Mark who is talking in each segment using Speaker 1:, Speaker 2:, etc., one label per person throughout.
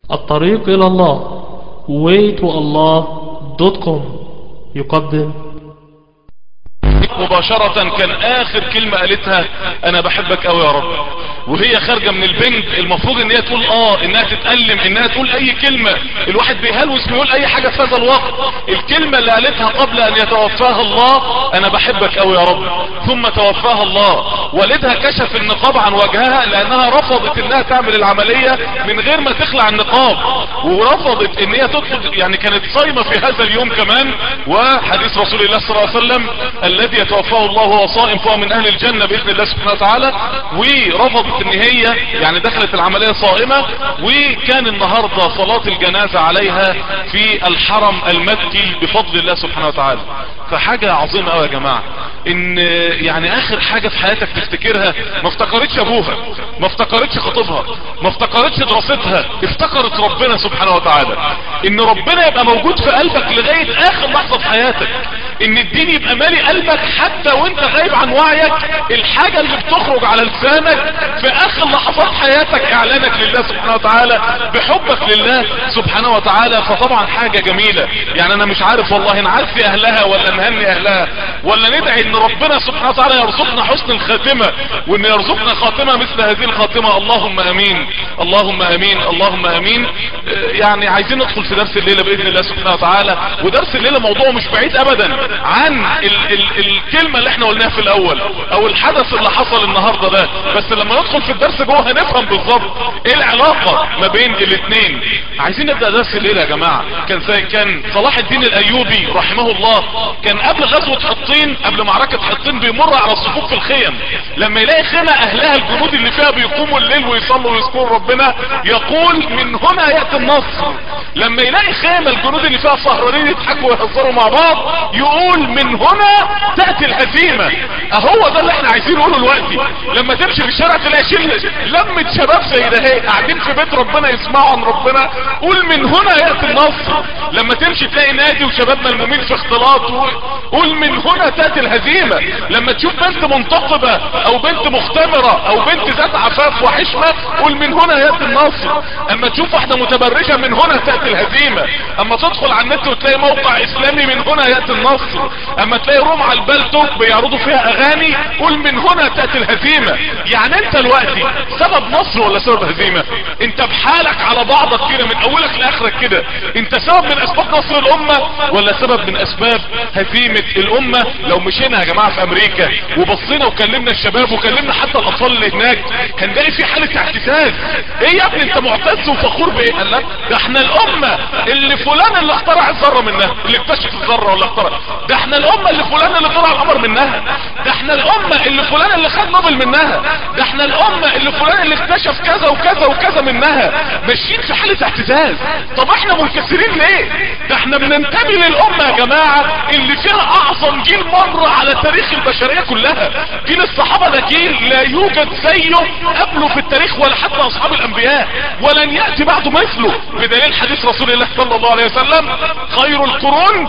Speaker 1: الطريق إلى الله waytoallah.com يقدم
Speaker 2: مباشرة كان اخر كلمة قالتها انا بحبك قوي يا رب وهي خارجة من البنت المفروض ان هي تقول اه انها تتألم انها تقول اي كلمة الواحد بيهلوس بيقول اي حاجة في هذا الوقت الكلمة اللي قالتها قبل ان يتوفاها الله انا بحبك قوي يا رب ثم توفاها الله والدها كشف النقاب عن وجهها لانها رفضت انها تعمل العملية من غير ما تخلع النقاب ورفضت ان هي تدخل يعني كانت صايمة في هذا اليوم كمان وحديث رسول الله صلى الله عليه وسلم الذي يتوفاه الله وهو صائم فهو من اهل الجنة باذن الله سبحانه وتعالى ورفضت ان هي يعني دخلت العملية صائمة وكان النهاردة صلاة الجنازة عليها في الحرم المكي بفضل الله سبحانه وتعالى فحاجة عظيمة قوي يا جماعة ان يعني اخر حاجة في حياتك تفتكرها ما افتكرتش ابوها ما افتكرتش خطيبها ما افتكرتش دراستها افتكرت ربنا سبحانه وتعالى ان ربنا يبقى موجود في قلبك لغاية اخر لحظة في حياتك ان الدين يبقى مالي قلبك حتى وانت غايب عن وعيك الحاجة اللي بتخرج على لسانك في اخر لحظات حياتك اعلانك لله سبحانه وتعالى بحبك لله سبحانه وتعالى فطبعا حاجة جميلة يعني انا مش عارف والله نعرف اهلها ولا نهني اهلها ولا ندعي ان ربنا سبحانه وتعالى يرزقنا حسن الخاتمة وان يرزقنا خاتمة مثل هذه الخاتمة اللهم امين اللهم امين اللهم امين يعني عايزين ندخل في درس الليلة باذن الله سبحانه وتعالى ودرس الليلة موضوع مش بعيد ابدا عن ال ال الكلمة اللي احنا قلناها في الاول او الحدث اللي حصل النهاردة ده بس لما ندخل في الدرس جوه هنفهم بالظبط ايه العلاقة ما بين الاثنين عايزين نبدأ درس الليلة يا جماعة كان كان صلاح الدين الايوبي رحمه الله كان قبل غزوة حطين قبل معركة حطين بيمر على الصفوف في الخيم لما يلاقي خيمة اهلها الجنود اللي فيها بيقوموا الليل ويصلوا ويذكروا ربنا يقول من هنا يأتي النصر لما يلاقي خيمة الجنود اللي فيها سهرانين يضحكوا ويهزروا مع بعض يقول من هنا تأتي الهزيمة اهو ده اللي احنا عايزين نقوله دلوقتي لما تمشي في الشارع تلاقي شلة لمة شباب زي ده اهي قاعدين في بيت ربنا يسمعوا عن ربنا قول من هنا يأتي النصر لما تمشي تلاقي نادي وشباب ملمومين في اختلاط قول من هنا تأتي الهزيمة لما تشوف بنت منتقبة او بنت مختمرة او بنت ذات عفاف وحشمة قول من هنا يأتي النصر اما تشوف واحدة متبرجة من هنا تأتي الهزيمة اما تدخل على النت وتلاقي موقع اسلامي من هنا يأتي النصر اما تلاقي روم على البلتوك بيعرضوا فيها اغاني قول من هنا تأتي الهزيمة يعني انت دلوقتي سبب نصر ولا سبب هزيمة انت بحالك على بعضك كده من اولك لاخرك كده انت سبب من اسباب نصر الامة ولا سبب من اسباب هزيمة الامة لو مشينا يا جماعة في امريكا وبصينا وكلمنا الشباب وكلمنا حتى الاطفال اللي هناك هنلاقي في حالة اعتزاز ايه يا ابني انت معتز وفخور بايه قال لك ده احنا الامة اللي فلان اللي اخترع الذرة منها اللي اكتشف الذرة ولا اخترع ده احنا الامة اللي فلان اللي طلع القمر منها ده احنا الامة اللي فلان اللي خد نوبل منها ده احنا الامة اللي فلان اللي اكتشف كذا وكذا وكذا منها ماشيين في حالة اعتزاز طب احنا منكسرين ليه ده احنا بننتمي للامة يا جماعة اللي فيها اعظم جيل مر على تاريخ البشرية كلها جيل الصحابة ده جيل لا يوجد زيه قبله في التاريخ ولا حتى اصحاب الانبياء ولن يأتي بعده مثله بدليل حديث رسول الله صلى الله عليه وسلم خير القرون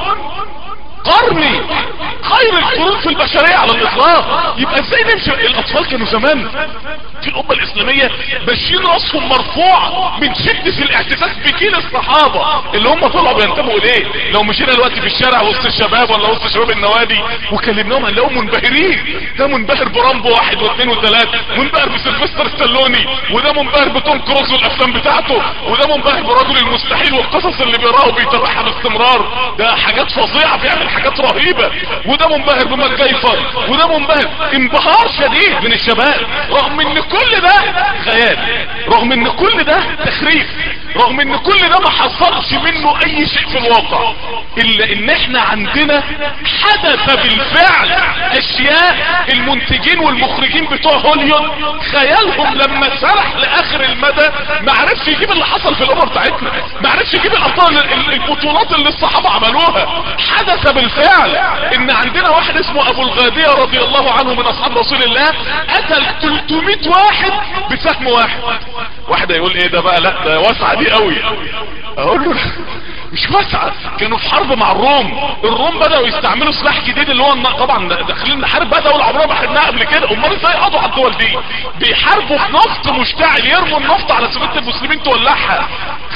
Speaker 2: قرني خير القرون في البشرية على الاطلاق يبقى ازاي نمشي الاطفال كانوا زمان في الامة الاسلامية ماشيين راسهم مرفوع من شدة الاعتزاز بجيل الصحابة اللي هم طلعوا بينتموا اليه لو مشينا دلوقتي في الشارع وسط الشباب ولا وسط شباب النوادي وكلمناهم هنلاقيهم منبهرين ده منبهر برامبو واحد واثنين وثلاثة منبهر بسلفستر ستالوني وده منبهر بتوم كروز والافلام بتاعته وده منبهر برجل المستحيل والقصص اللي بيقراها وبيتابعها باستمرار ده حاجات فظيعة بيعمل حاجات رهيبة وده منبهر بمجايفر وده منبهر انبهار شديد من الشباب رغم ان كل ده خيال رغم ان كل ده تخريف رغم ان كل ده ما حصلش منه اي شيء في الواقع الا ان احنا عندنا حدث بالفعل اشياء المنتجين والمخرجين بتوع هوليود خيالهم لما سرح لاخر المدى ما عرفش يجيب اللي حصل في الامر بتاعتنا ما عرفش يجيب الابطال البطولات اللي الصحابة عملوها حدث بالفعل ان عندنا واحد اسمه ابو الغادية رضي الله عنه من اصحاب رسول الله قتل 300 واحد بسهم واحد واحد يقول ايه ده بقى لا ده واسعة دي قوي اقول له مش واسعة كانوا في حرب مع الروم الروم بدأوا يستعملوا سلاح جديد اللي هو الن- طبعا داخلين نحارب بقى دولة عمرها ما حاربناها قبل كده امال ازاي قضوا على الدول دي بيحاربوا بنفط مشتعل يرموا النفط على سفينة المسلمين تولعها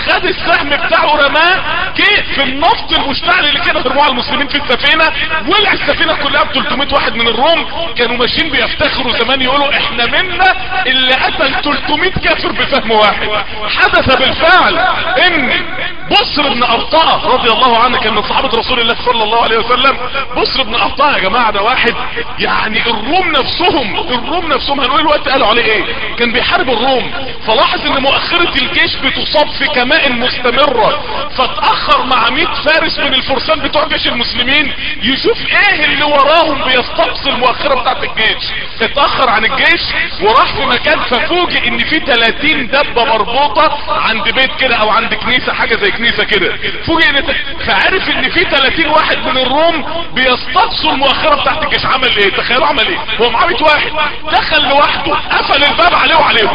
Speaker 2: خد السهم بتاعه رماه جه في النفط المشتعل اللي كانوا بيرموه على المسلمين في السفينة ولع السفينة كلها ب 300 واحد من الروم كانوا ماشيين بيفتخروا زمان يقولوا احنا منا اللي قتل 300 كافر بفهم واحد حدث بالفعل ان بصر بن ارطاء رضي الله عنه كان من صحابة رسول الله صلى الله عليه وسلم بصر بن ارطاء يا جماعة ده واحد يعني الروم نفسهم الروم نفسهم هنقول الوقت قالوا عليه ايه كان بيحارب الروم فلاحظ ان مؤخرة الجيش بتصاب في كمائن مستمرة فتأخر مع 100 فارس من الفرسان بتوع جيش المسلمين يشوف ايه اللي وراهم بيستقصي المؤخرة بتاعت الجيش اتأخر عن الجيش وراح في مكان ففوجئ ان في 30 دبة مربوطة عند بيت كده او عند كنيسة حاجة زي كنيسة كده فوجئ ان فعرف ان في 30 واحد من الروم بيستقصوا المؤخرة بتاعت الجيش عمل ايه تخيلوا عمل ايه هو معاه 100 واحد دخل لوحده قفل الباب عليه وعليهم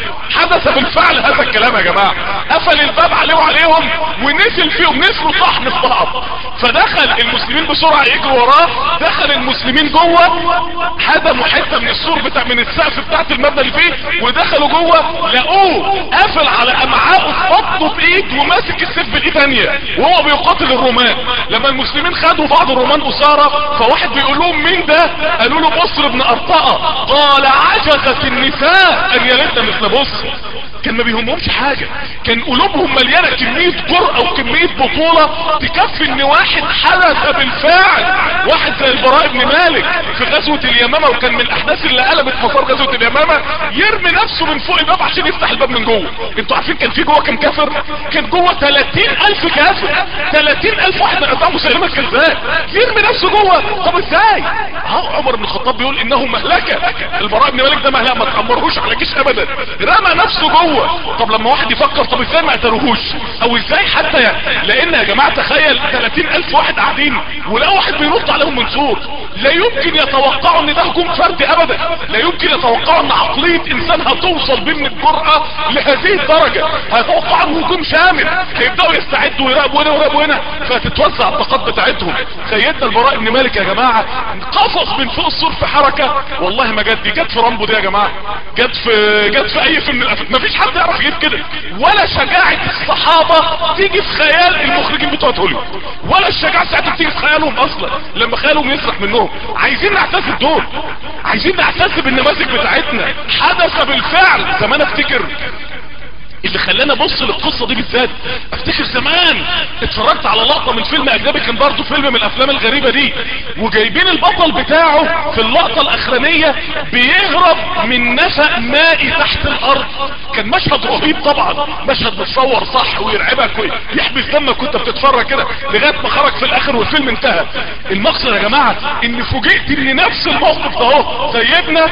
Speaker 2: حدث بالفعل هذا الكلام يا جماعة قفل الباب عليه وعليهم ونزل فيهم نزلوا طحن في بعض فدخل المسلمين بسرعة يجروا وراه دخل المسلمين جوه هدموا حتة من السور بتاع من السقف بتاعت المبنى اللي فيه ودخلوا جوه لقوه قافل على امعائه في بطنه بايد وماسك السيف بالايد ثانيه وهو بيقاتل الرومان لما المسلمين خدوا بعض الرومان اسارة فواحد بيقول لهم مين ده قالوا له بصر بن ارطاء قال عجزت النساء ان يلدن مثل بصر كان ما بيهمهمش حاجة كان قلوبهم مليانة كمية جرأة وكمية بطولة تكفي ان واحد حدث بالفعل واحد زي البراء بن مالك في غزوة اليمامة وكان من الاحداث اللي قلبت مسار غزوة اليمامة يرمي نفسه من فوق الباب عشان يفتح الباب من جوه انتوا عارفين كان في جوه كام كافر كان جوه 30 الف كافر 30 الف واحد من اتباع مسيلمة الكذاب يرمي نفسه جوه طب ازاي اهو عمر بن الخطاب بيقول انه مهلكة البراء بن مالك ده مهلكة ما تأمرهوش على جيش ابدا رمى نفسه جوه طب لما واحد يفكر طب ازاي ما قتلوهوش او ازاي حتى يعني لان يا جماعة تخيل 30 الف واحد قاعدين ولا واحد بينط عليهم من سور لا يمكن يتوقعوا ان ده هجوم فردي ابدا لا يمكن يتوقعوا ان عقلية انسان هتوصل بيه من الجرأة لهذه الدرجة هيتوقعوا ان هجوم شامل هيبدأوا يستعدوا ويراقبوا هنا ويراقبوا هنا فتتوزع الطاقات بتاعتهم سيدنا البراء بن مالك يا جماعة قفص من فوق السور في حركة والله ما جت دي جت في رامبو دي يا جماعة جت في جت في اي فيلم من الافلام مفيش حد يعرف يجيب كده ولا شجاعة الصحابة تيجي في خيال المخرجين بتوع هوليوود ولا الشجاعة ساعتها بتيجي في خيالهم اصلا لما خيالهم يسرح منهم عايزين نعتز دول عايزين نعتز بالنماذج بتاعتنا حدث بالفعل زمان افتكر اللي خلاني ابص للقصة دي بالذات افتكر زمان اتفرجت على لقطة من فيلم اجنبي كان برضه فيلم من الافلام الغريبة دي وجايبين البطل بتاعه في اللقطة الاخرانية بيهرب من نفق مائي تحت الارض كان مشهد رهيب طبعا مشهد متصور صح ويرعبك ويحبس دمك وانت بتتفرج كده لغاية ما خرج في الاخر والفيلم انتهى المقصد يا جماعة ان فوجئت ان نفس الموقف ده اهو سيدنا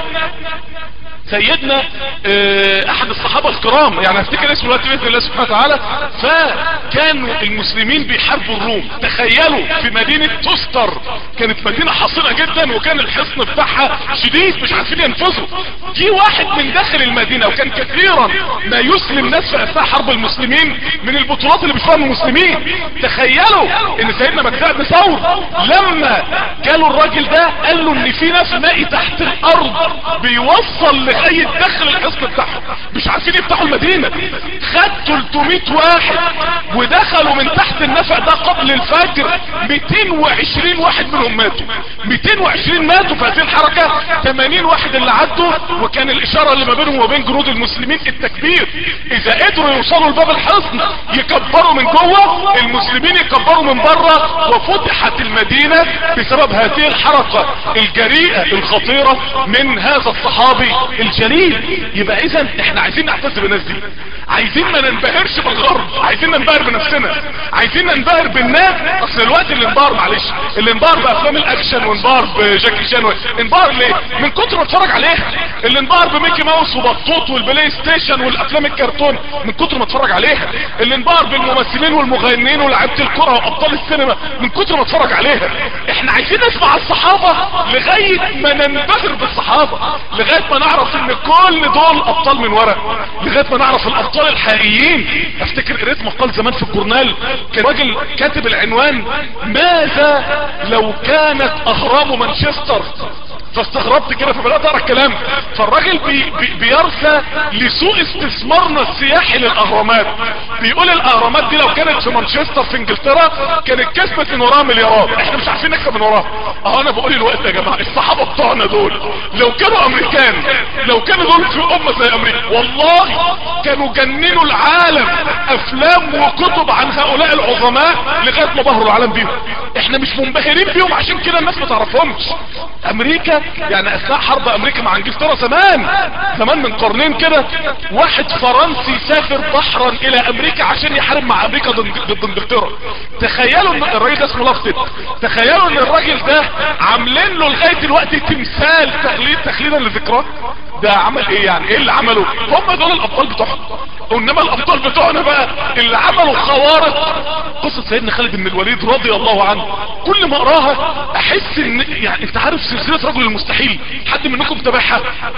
Speaker 2: سيدنا اه احد الصحابة الكرام يعني افتكر اسمه دلوقتي باذن الله سبحانه وتعالى فكانوا المسلمين بيحاربوا الروم تخيلوا في مدينة تستر كانت مدينة حصينة جدا وكان الحصن بتاعها شديد مش عارفين ينفذوا جه واحد من داخل المدينة وكان كثيرا ما يسلم ناس في اثناء حرب المسلمين من البطولات اللي بيشوفها المسلمين تخيلوا ان سيدنا مجزاء بن ثور لما جاله الراجل ده قال له ان في ناس مائي تحت الارض بيوصل لغاية داخل الحصن بتاعهم مش عارفين يفتحوا المدينة خد 300 واحد ودخلوا من تحت النفق ده قبل الفجر 220 واحد منهم ماتوا 220 ماتوا في هذه الحركة 80 واحد اللي عدوا وكان الاشارة اللي ما بينهم وبين جنود المسلمين التكبير اذا قدروا يوصلوا لباب الحصن يكبروا من جوه المسلمين يكبروا من بره وفتحت المدينة بسبب هذه الحركة الجريئة الخطيرة من هذا الصحابي الجليل يبقى اذا احنا عايزين نعتز بالناس دي عايزين ما ننبهرش بالغرب عايزين ننبهر بنفسنا عايزين ننبهر بالناس اصل الوقت اللي انبهر معلش اللي انبهر بافلام الاكشن وانبهر بجاكي شان انبهر ليه من كتر ما اتفرج عليها اللي انبهر بميكي ماوس وبطوط والبلاي ستيشن والافلام الكرتون من كتر ما اتفرج عليها اللي انبهر بالممثلين والمغنيين ولاعيبه الكره وابطال السينما من كتر ما اتفرج عليها احنا عايزين نسمع الصحابه لغايه ما ننبهر بالصحابه لغايه ما نعرف ان كل دول ابطال من ورق لغايه ما نعرف الابطال الحقيقيين افتكر قريت مقال زمان في الجورنال كان راجل كاتب العنوان ماذا لو كانت اهرام مانشستر فاستغربت كده فبدات اقرا الكلام فالراجل بي بي بيرسى لسوء استثمارنا السياحي للاهرامات بيقول الاهرامات دي لو كانت في مانشستر في انجلترا كانت كسبت من وراها مليارات احنا مش عارفين نكسب من وراها اه انا بقول الوقت يا جماعه الصحابه بتوعنا دول لو كانوا امريكان لو كانوا دول في امه زي امريكا والله كانوا جننوا العالم افلام وكتب عن هؤلاء العظماء لغايه ما بهروا العالم بيهم احنا مش منبهرين بيهم عشان كده الناس ما تعرفهمش امريكا يعني اثناء حرب امريكا مع انجلترا زمان زمان من قرنين كده واحد فرنسي سافر بحرا الى امريكا عشان يحارب مع امريكا ضد ضد انجلترا تخيلوا ان الراجل ده اسمه لافتت تخيلوا ان الراجل ده عاملين له لغايه دلوقتي تمثال تخليد تخليدا لذكراه ده عمل ايه يعني ايه اللي عمله هم دول الابطال بتوعهم انما الابطال بتوعنا بقى اللي عملوا خوارق قصة سيدنا خالد بن الوليد رضي الله عنه كل ما اقراها احس ان يعني انت عارف سلسلة رجل المستحيل حد منكم تابعها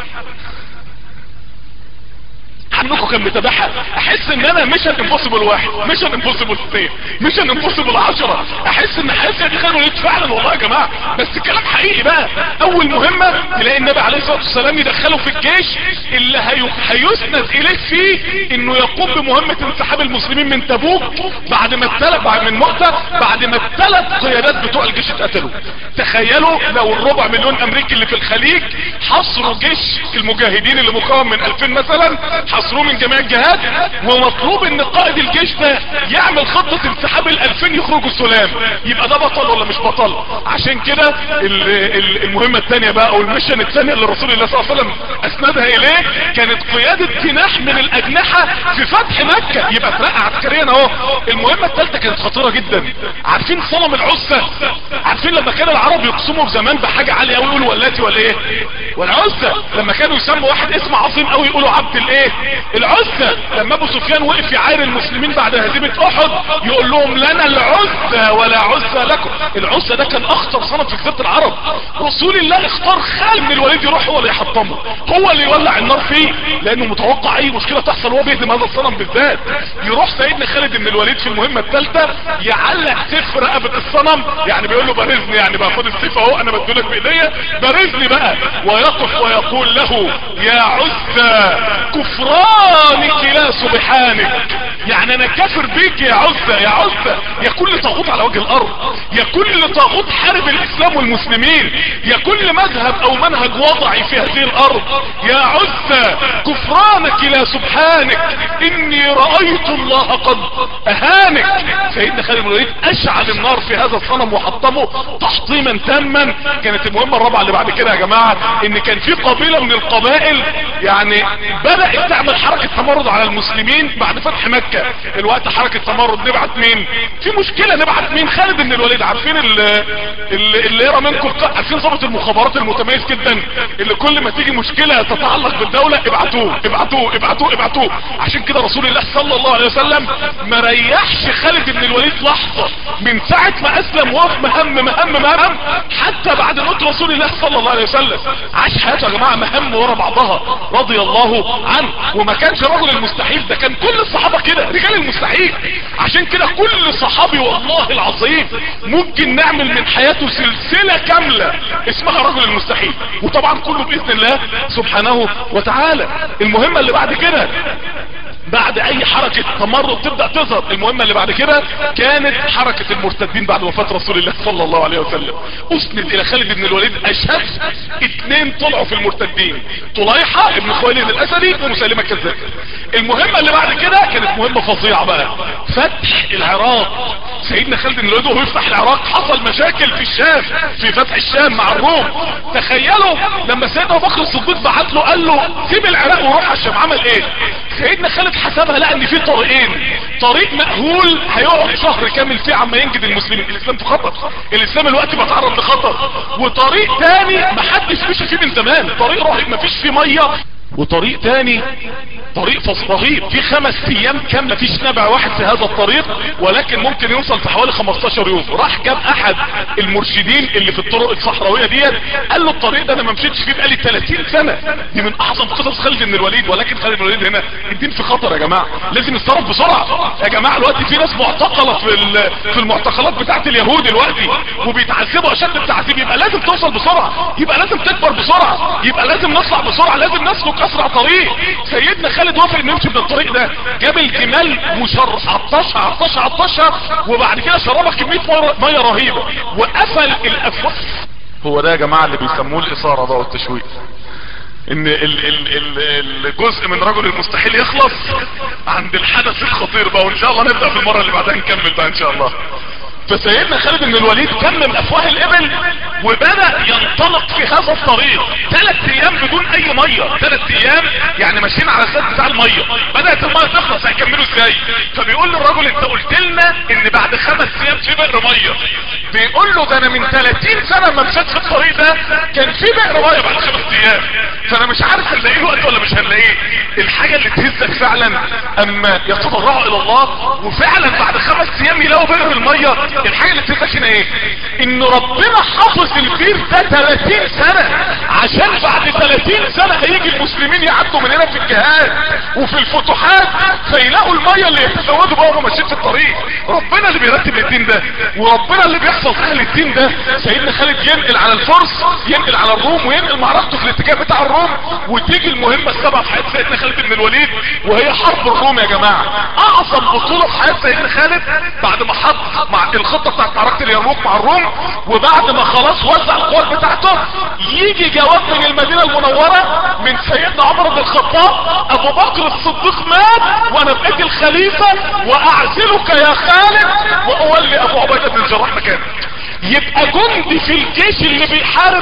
Speaker 2: عنكم كان متابعها احس ان انا مش امبوسيبل واحد مش امبوسيبل اثنين مش امبوسيبل عشرة احس ان حاسس دي خير وليد فعلا والله يا جماعة بس كلام حقيقي بقى اول مهمة تلاقي النبي عليه الصلاة والسلام يدخله في الجيش اللي هي... هيسند اليه فيه انه يقوم بمهمة انسحاب المسلمين من تبوك بعد ما الثلاث بعد من مؤتة بعد ما الثلاث قيادات بتوع الجيش اتقتلوا تخيلوا لو الربع مليون امريكي اللي في الخليج حصروا جيش المجاهدين اللي مكون من 2000 مثلا حصروه من جميع الجهات ومطلوب ان قائد الجيش ده يعمل خطة انسحاب الالفين يخرجوا السلام يبقى ده بطل ولا مش بطل عشان كده ال- ال- المهمة الثانية بقى او المشن الثانية اللي رسول الله صلى الله عليه وسلم اسندها اليه كانت قيادة جناح من الاجنحة في فتح مكة يبقى اترقى عسكريا اهو المهمة الثالثة كانت خطيرة جدا عارفين صنم العزة عارفين لما كان العرب يقسموا زمان بحاجة عالية قوي يقولوا ولاتي ولا ايه والعزة لما كانوا يسموا واحد اسم عظيم قوي يقولوا عبد الايه العزة لما ابو سفيان وقف يعاير المسلمين بعد هزيمة احد يقول لهم لنا العزة ولا عزة لكم العزة ده كان اخطر صنم في جزيرة العرب رسول الله اختار خالد بن الوليد يروح هو اللي يحطمه هو اللي يولع النار فيه لانه متوقع اي مشكلة تحصل وهو بيهدم هذا الصنم بالذات يروح سيدنا خالد بن الوليد في المهمة الثالثة يعلق سيف رقبة الصنم يعني بيقول له بارزني يعني بقى خد السيف اهو انا بدولك بايديا بارزني بقى ويقف ويقول له يا عزة كفرانك لا سبحانك يعني انا كافر بيك يا عزة يا عزة يا كل طاغوت على وجه الارض يا كل طاغوت حارب الاسلام والمسلمين يا كل مذهب او منهج وضعي في هذه الارض يا عزة كفرانك لا سبحانك اني رأيت الله قد اهانك سيدنا خالد بن الوليد اشعل النار في هذا الصنم وحطمه تحطيما تاما كانت المهمة الرابعة اللي بعد كده يا جماعة ان كان في قبيلة من القبائل يعني بدأت تعمل حركة تمرد على المسلمين بعد فتح مكة الوقت حركة تمرد نبعت مين في مشكلة نبعت مين خالد بن الوليد عارفين اللي, اللي يرى منكم عارفين ضابط المخابرات المتميز جدا اللي كل ما تيجي مشكلة تتعلق بالدولة ابعتوه ابعتوه ابعتوه ابعتوه عشان كده رسول الله صلى الله عليه وسلم ما ريحش خالد بن الوليد لحظة من ساعة ما اسلم وقف مهم مهم مهم حتى بعد موت رسول الله صلى الله عليه وسلم عاش حياته يا جماعة مهم ورا بعضها رضي الله عنه وما كانش رجل المستحيل ده كان كل الصحابة كده رجال المستحيل عشان كده كل صحابي والله العظيم ممكن نعمل من حياته سلسلة كاملة اسمها رجل المستحيل وطبعا كله باذن الله سبحانه وتعالى المهمة اللي بعد كده بعد اي حركة تمرد تبدأ تظهر المهمة اللي بعد كده كانت حركة المرتدين بعد وفاة رسول الله صلى الله عليه وسلم اسند الى خالد بن الوليد اشد اتنين طلعوا في المرتدين طليحة ابن خويلد الاسدي ومسلمة الكذاب المهمة اللي بعد كده كانت مهمة فظيعة بقى فتح العراق سيدنا خالد بن الوليد وهو يفتح العراق حصل مشاكل في الشام في فتح الشام مع الروم تخيلوا لما سيدنا ابو بكر الصديق بعت له قال له سيب العراق وروح على الشام عمل ايه سيدنا خالد حسبها لقى ان في طريقين طريق مأهول هيقعد شهر كامل فيه عما ينجد المسلمين الاسلام في خطر الاسلام الوقت بيتعرض لخطر وطريق تاني محدش مشي فيه من زمان طريق رهيب مفيش فيه ميه وطريق تاني طريق فص رهيب في خمس ايام كاملة فيش نبع واحد في هذا الطريق ولكن ممكن يوصل في حوالي 15 يوم راح جاب احد المرشدين اللي في الطرق الصحراوية ديت قال له الطريق ده انا ما مشيتش فيه بقالي 30 سنة دي من اعظم قصص خالد بن الوليد ولكن خالد بن الوليد هنا الدين في خطر يا جماعة لازم نتصرف بسرعة يا جماعة الوقت في ناس معتقلة في في المعتقلات بتاعت اليهود دلوقتي وبيتعذبوا اشد التعذيب يبقى لازم توصل بسرعة يبقى لازم تكبر بسرعة يبقى لازم نطلع بسرعة لازم نسلك اسرع طريق سيدنا خالد وافق انه يمشي من الطريق ده جاب الجمال مشر عطش عطش عطش وبعد كده شربها كمية مية رهيبة وقفل الافواه هو ده يا جماعة اللي بيسموه الاثارة بقى والتشويق ان ال ال ال الجزء من رجل المستحيل يخلص عند الحدث الخطير بقى وان شاء الله نبدأ في المرة اللي بعدها نكمل بقى ان شاء الله فسيدنا خالد بن الوليد كم من افواه الابل وبدأ ينطلق في هذا الطريق ثلاث ايام بدون اي مية ثلاث ايام يعني ماشيين على السد بتاع المية بدأت المية تخلص هيكملوا ازاي فبيقول للراجل انت قلت لنا ان بعد خمس ايام في بئر مية بيقول له ده انا من 30 سنة ما مشيت في الطريق ده كان في بئر مية بعد خمس ايام فانا مش عارف هنلاقيه الوقت ولا مش هنلاقيه الحاجة اللي تهزك فعلا اما يتضرعوا الى الله وفعلا بعد خمس ايام يلاقوا بئر المية الحاجة اللي تهزك هنا ايه ان ربنا حافظ البير ده 30 سنة عشان بعد 30 سنة هيجي المسلمين يعدوا من هنا في الجهاد وفي الفتوحات فيلاقوا المية اللي يتزودوا بقى وهم ماشيين في الطريق ربنا اللي بيرتب الدين ده وربنا اللي بيحفظ اهل الدين ده سيدنا خالد ينقل على الفرس ينقل على الروم وينقل معركته في الاتجاه بتاع الروم وتيجي المهمة السبعة في حياة سيدنا خالد بن الوليد وهي حرب الروم يا جماعة اعظم بطولة في حياة سيدنا خالد بعد ما حط مع الخطة بتاعت معركة اليرموك مع الروم وبعد ما خلاص وزع القوات بتاعته يجي جواب من المدينة المنورة من سيدنا عمر بن الخطاب ابو بكر الصديق مات وانا بقيت الخليفة واعزلك يا خالد واولي ابو عبيدة بن الجراح مكانك يبقى جندي في الجيش اللي بيحارب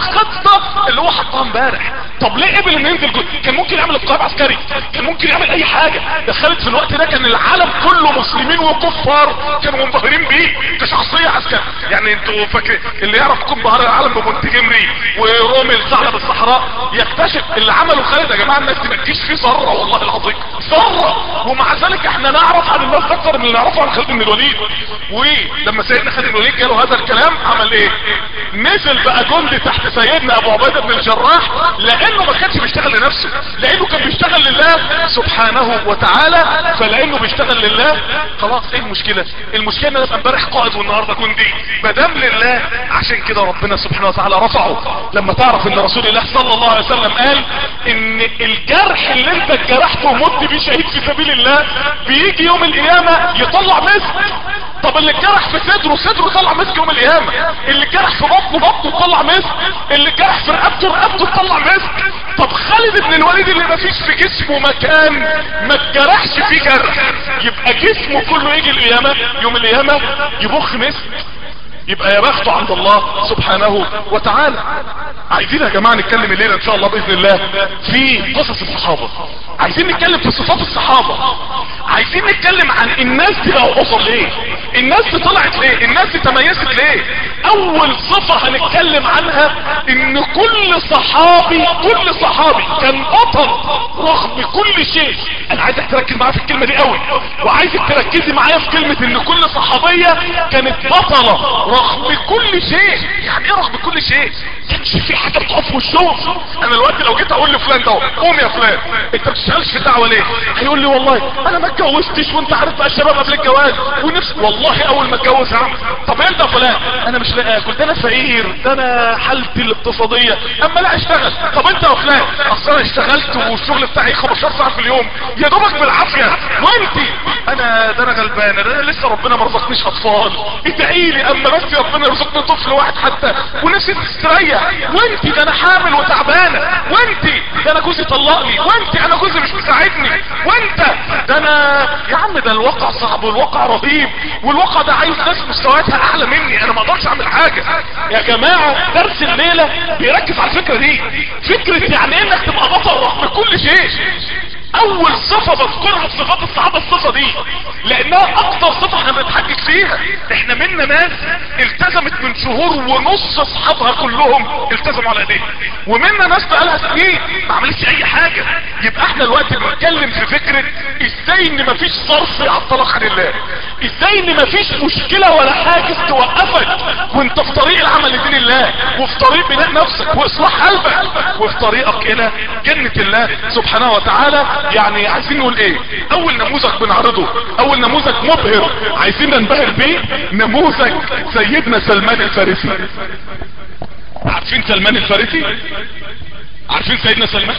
Speaker 2: بالخطة اللي هو حطها امبارح طب ليه قبل انه ينزل جندي كان ممكن يعمل انقلاب عسكري كان ممكن يعمل اي حاجة ده خالد في الوقت ده كان العالم كله مسلمين وكفار كانوا منبهرين بيه كشخصية عسكري يعني انتوا فاكرين اللي يعرف يكون بهار العالم بمونتجمري ورومل ثعلب الصحراء يكتشف اللي عمله خالد يا جماعة الناس دي ما تجيش فيه ذرة والله العظيم ذرة ومع ذلك احنا نعرف عن الناس اكتر من اللي نعرفه عن خالد بن الوليد ولما سيدنا خالد بن الوليد جاله هذا الكلام عمل ايه نزل بقى جندي تحت سيدنا ابو عبيدة بن الجراح لانه ما كانش بيشتغل لنفسه لانه كان بيشتغل لله سبحانه وتعالى فلانه بيشتغل لله خلاص ايه المشكلة المشكلة ان انا ابقى امبارح قائد والنهاردة جندي مدام لله عشان كده ربنا سبحانه وتعالى رفعه لما تعرف ان رسول الله صلى الله عليه وسلم قال ان الجرح اللي انت اتجرحته ومت بيه شهيد في سبيل الله بيجي يوم القيامة يطلع مسك طب اللي اتجرح في صدره صدره طلع مسك يوم القيامة اللي اتجرح في بطنه بطنه طلع مسك اللي اتجرح في رقبته رقبته طلع مسك طب خالد بن الوليد اللي ما فيش في جسمه مكان ما اتجرحش فيه جرح يبقى جسمه كله يجي القيامة يوم القيامة يبخ مسك يبقى يا بخته عند الله سبحانه وتعالى عايزين يا جماعة نتكلم الليلة ان شاء الله باذن الله في قصص الصحابة عايزين نتكلم في صفات الصحابة عايزين نتكلم عن الناس دي بقوا وصل ليه الناس دي طلعت ليه الناس دي تميزت ليه اول صفة هنتكلم عنها ان كل صحابي كل صحابي كان بطل رغم كل شيء انا عايزك تركز معايا في الكلمة دي قوي وعايزك تركزي معايا في كلمة ان كل صحابية كانت بطلة رغم كل شيء يعني ايه رغم كل شيء كانش في حاجة بتقف وشهم انا دلوقتي لو جيت اقول لفلان ده قوم يا فلان انت بتشتغلش في الدعوة ليه هيقول لي والله انا ما اتجوزتش وانت عارف بقى الشباب قبل الجواز ونفسي والله اول ما اتجوز هعمل طب انت يا فلان انا مش لاقي اكل ده انا فقير ده انا حالتي الاقتصادية اما لا اشتغل طب انت يا فلان اصل انا اشتغلت والشغل بتاعي 15 ساعة في اليوم يا دوبك بالعافية وانت انا ده انا غلبان ده انا لسه ربنا ما رزقنيش اطفال ادعي لي اما بس ربنا يرزقني طفل واحد حتى ونفسي تستريح وانت ده انا حامل وتعبانه وانت ده انا جوزي طلقني وانت انا جوزي مش مساعدني وانت ده انا يا عم ده الواقع صعب والواقع رهيب والواقع ده عايز ناس مستوياتها اعلى مني انا ما اقدرش اعمل حاجه يا جماعه درس الليله بيركز على الفكره دي فكره يعني انك تبقى بطل رغم كل شيء اول صفة بذكرها في صفات الصحابة الصفة دي لانها اكتر صفة احنا بنتحجج فيها احنا منا ناس التزمت من شهور ونص اصحابها كلهم التزموا على ايديها ومنا ناس بقالها سنين ما عملتش اي حاجة يبقى احنا الوقت بنتكلم في فكرة ازاي ان مفيش صرف يعطلك عن الله ازاي ان مفيش مشكلة ولا حاجز توقفك وانت في طريق العمل لدين الله وفي طريق بناء نفسك واصلاح قلبك وفي طريقك الى جنة الله سبحانه وتعالى يعني عايزين نقول ايه اول نموذج بنعرضه اول نموذج مبهر عايزين ننبهر بيه نموذج سيدنا سلمان الفارسي عارفين سلمان الفارسي عارفين سيدنا سلمان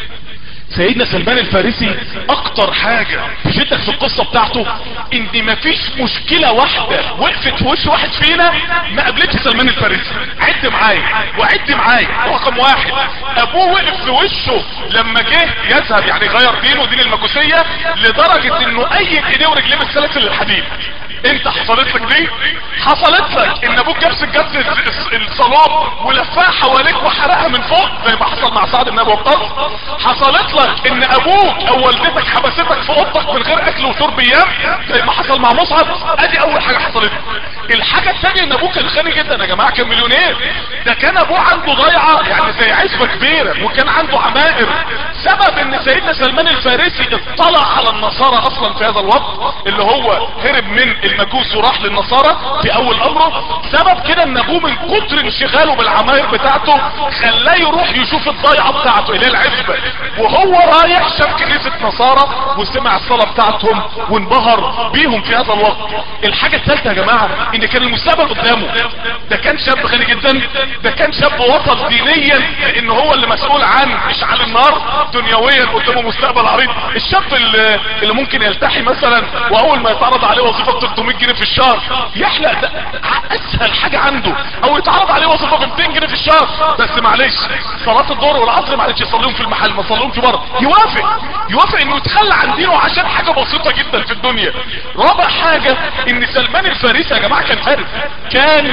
Speaker 2: سيدنا سلمان الفارسي اكتر حاجة تشدك في القصة بتاعته ان مفيش مشكلة واحدة وقفت في وش واحد فينا ما قابلتش سلمان الفارسي عد معايا وعد معايا رقم واحد ابوه وقف في وشه لما جه يذهب يعني غير دينه دين المجوسية لدرجة انه اي ايديه ورجليه بالسلاسل الحديد انت حصلت لك دي حصلت لك ان ابوك جاب سجادة الصلاة ولفها حواليك وحرقها من فوق زي ما حصل مع سعد بن ابي وقاص حصلت لك ان ابوك او والدتك حبستك في اوضتك من غير اكل وشرب ايام زي ما حصل مع مصعب ادي اول حاجة حصلت الحاجة الثانية ان ابوك كان غني جدا يا جماعة كان مليونير ده كان ابوه عنده ضيعة يعني زي عزبة كبيرة وكان عنده عمائر سبب ان سيدنا سلمان الفارسي اطلع على النصارى اصلا في هذا الوقت اللي هو هرب من المجوس وراح للنصارى في اول امره سبب كده ان ابوه من كتر انشغاله بالعماير بتاعته خلاه يروح يشوف الضيعة بتاعته اللي هي العزبة وهو رايح شاف كنيسة نصارى وسمع الصلاة بتاعتهم وانبهر بيهم في هذا الوقت الحاجة الثالثة يا جماعة ان كان المستقبل قدامه ده كان شاب غني جدا ده كان شاب وصل دينيا ان هو اللي مسؤول عن اشعال النار دنيويا قدامه مستقبل عريض الشاب اللي, اللي ممكن يلتحي مثلا واول ما يتعرض عليه وظيفة ب 300 جنيه في الشهر يحلق ده اسهل حاجة عنده او يتعرض عليه وظيفة ب 200 جنيه في الشهر بس معلش صلاة الظهر والعصر معلش يصليهم في المحل ما صليهم في بره يوافق يوافق انه يتخلى عن دينه عشان حاجة بسيطة جدا في الدنيا رابع حاجة ان سلمان الفارسي يا جماعة كان فارس كان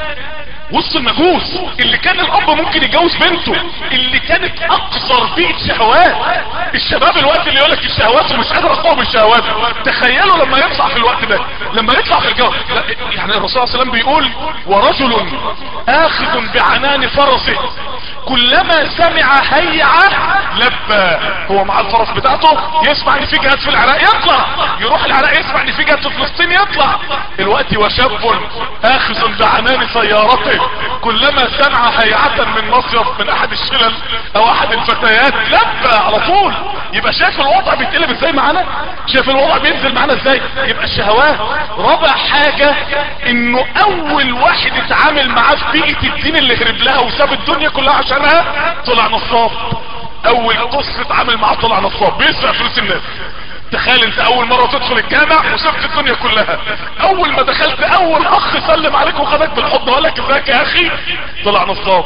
Speaker 2: وسط المجوس اللي كان الاب ممكن يتجوز بنته اللي كانت اقصر بيئة شهوات الشباب الوقت اللي يقولك الشهوات ومش قادر اقوم بالشهوات تخيلوا لما يطلع في الوقت ده لما يطلع في الجو يعني الرسول صلى الله عليه وسلم بيقول ورجل اخذ بعنان فرسه كلما سمع هيعة لبى هو مع الفرس بتاعته يسمع ان في جهاد في العراق يطلع يروح العراق يسمع ان في جهاد في فلسطين يطلع الوقت وشاب اخذ بعنان سيارته كلما سمع هيعة من مصيف من احد الشلل او احد الفتيات لبى على طول يبقى شايف الوضع بيتقلب ازاي معانا شايف الوضع بينزل معانا ازاي يبقى الشهوات رابع حاجة انه اول واحد اتعامل معاه في بيئة الدين اللي هرب لها وساب الدنيا كلها عشانها طلع نصاب اول قصة اتعامل معاه طلع نصاب بيسرق فلوس الناس تخيل انت اول مرة تدخل الجامع وسبت الدنيا كلها اول ما دخلت اول اخ سلم عليك وخدك بالحضن وقال لك ازيك يا اخي طلع نصاب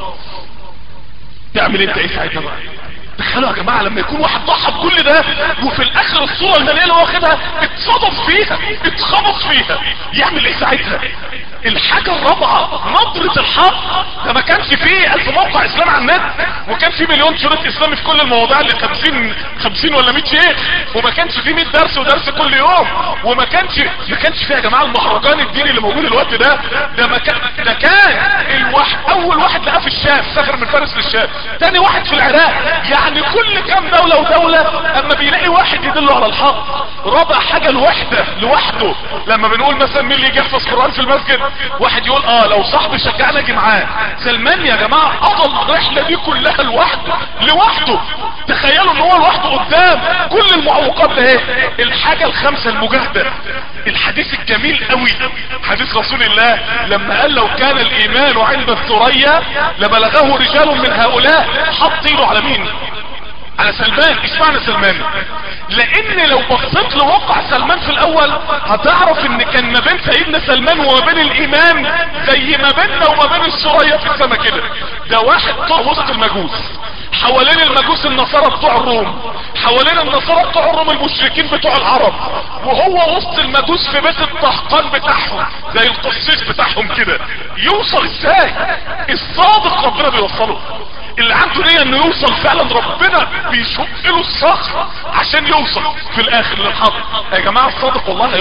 Speaker 2: تعمل انت ايه ساعتها بقى تخيلوا يا جماعة لما يكون واحد ضحى بكل ده وفي الاخر الصورة المالية اللي واخدها اتصدف فيها اتخبط فيها يعمل ايه ساعتها الحاجة الرابعة نظرة الحق ده ما كانش فيه الف موقع اسلام على النت وكان فيه مليون شريط اسلامي في كل المواضيع اللي خمسين خمسين ولا مية شيخ وما كانش فيه مية درس ودرس كل يوم وما كانش ما كانش فيه يا جماعة المهرجان الديني اللي موجود الوقت ده ده ما كان ده كان الواحد اول واحد لقاه في الشام سافر من فارس للشام تاني واحد في العراق يعني كل كام دولة ودولة اما بيلاقي واحد يدله على الحق رابع حاجة الوحدة لوحده لما بنقول مثلا مين اللي يجي يحفظ قرآن في المسجد واحد يقول اه لو صاحبي شجعني اجي معاه سلمان يا جماعة قضى الرحلة دي كلها لوحده لوحده تخيلوا ان هو لوحده قدام كل المعوقات ده ايه الحاجة الخامسة المجاهدة الحديث الجميل قوي حديث رسول الله لما قال لو كان الايمان عند الثريا لبلغه رجال من هؤلاء حط ايده على مين على سلمان ايش معنى سلمان لان لو بصيت لواقع سلمان في الاول هتعرف ان كان ما بين سيدنا سلمان وما بين الايمان زي ما بيننا وما بين السرية في السما كده ده واحد طول وسط المجوس حوالين المجوس النصارى بتوع الروم حوالين النصارى بتوع الروم المشركين بتوع العرب وهو وسط المجوس في بيت الطهقان بتاعهم زي القصيص بتاعهم كده يوصل ازاي الصادق ربنا بيوصله اللي عنده نية انه يوصل فعلا ربنا بيشق له الصخر عشان يوصل في الاخر للحق يا جماعة الصادق والله هيوصل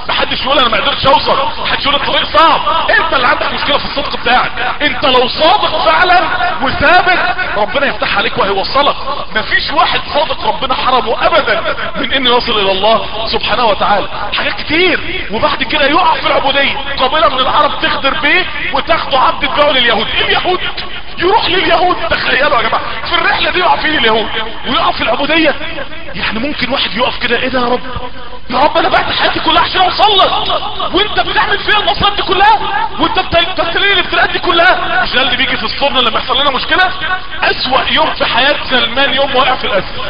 Speaker 2: محدش يقول انا ما قدرتش اوصل محدش يقول الطريق صعب انت اللي عندك مشكلة في الصدق بتاعك انت لو صادق فعلا وثابت ربنا يفتح عليك وهيوصلك مفيش واحد صادق ربنا حرمه ابدا من انه يصل الى الله سبحانه وتعالى حاجات كتير وبعد كده يقع في العبودية قبيلة من العرب تخدر بيه وتاخده عبد تبيعه لليهود ايه اليهود يروح لليهود تخيلوا يا جماعة في الرحلة دي يقع فيه اليهود ويقع في العبودية يعني ممكن واحد يقف كده ايه ده يا رب يا رب انا بعت حياتي كلها عشان اوصل لك وانت بتعمل فيها المصائب دي كلها وانت بتبتلين الابتلاءات دي كلها مش ده اللي بيجي في الصدمة لما يحصل لنا مشكلة اسوأ يوم في حياة سلمان يوم واقع في الاسر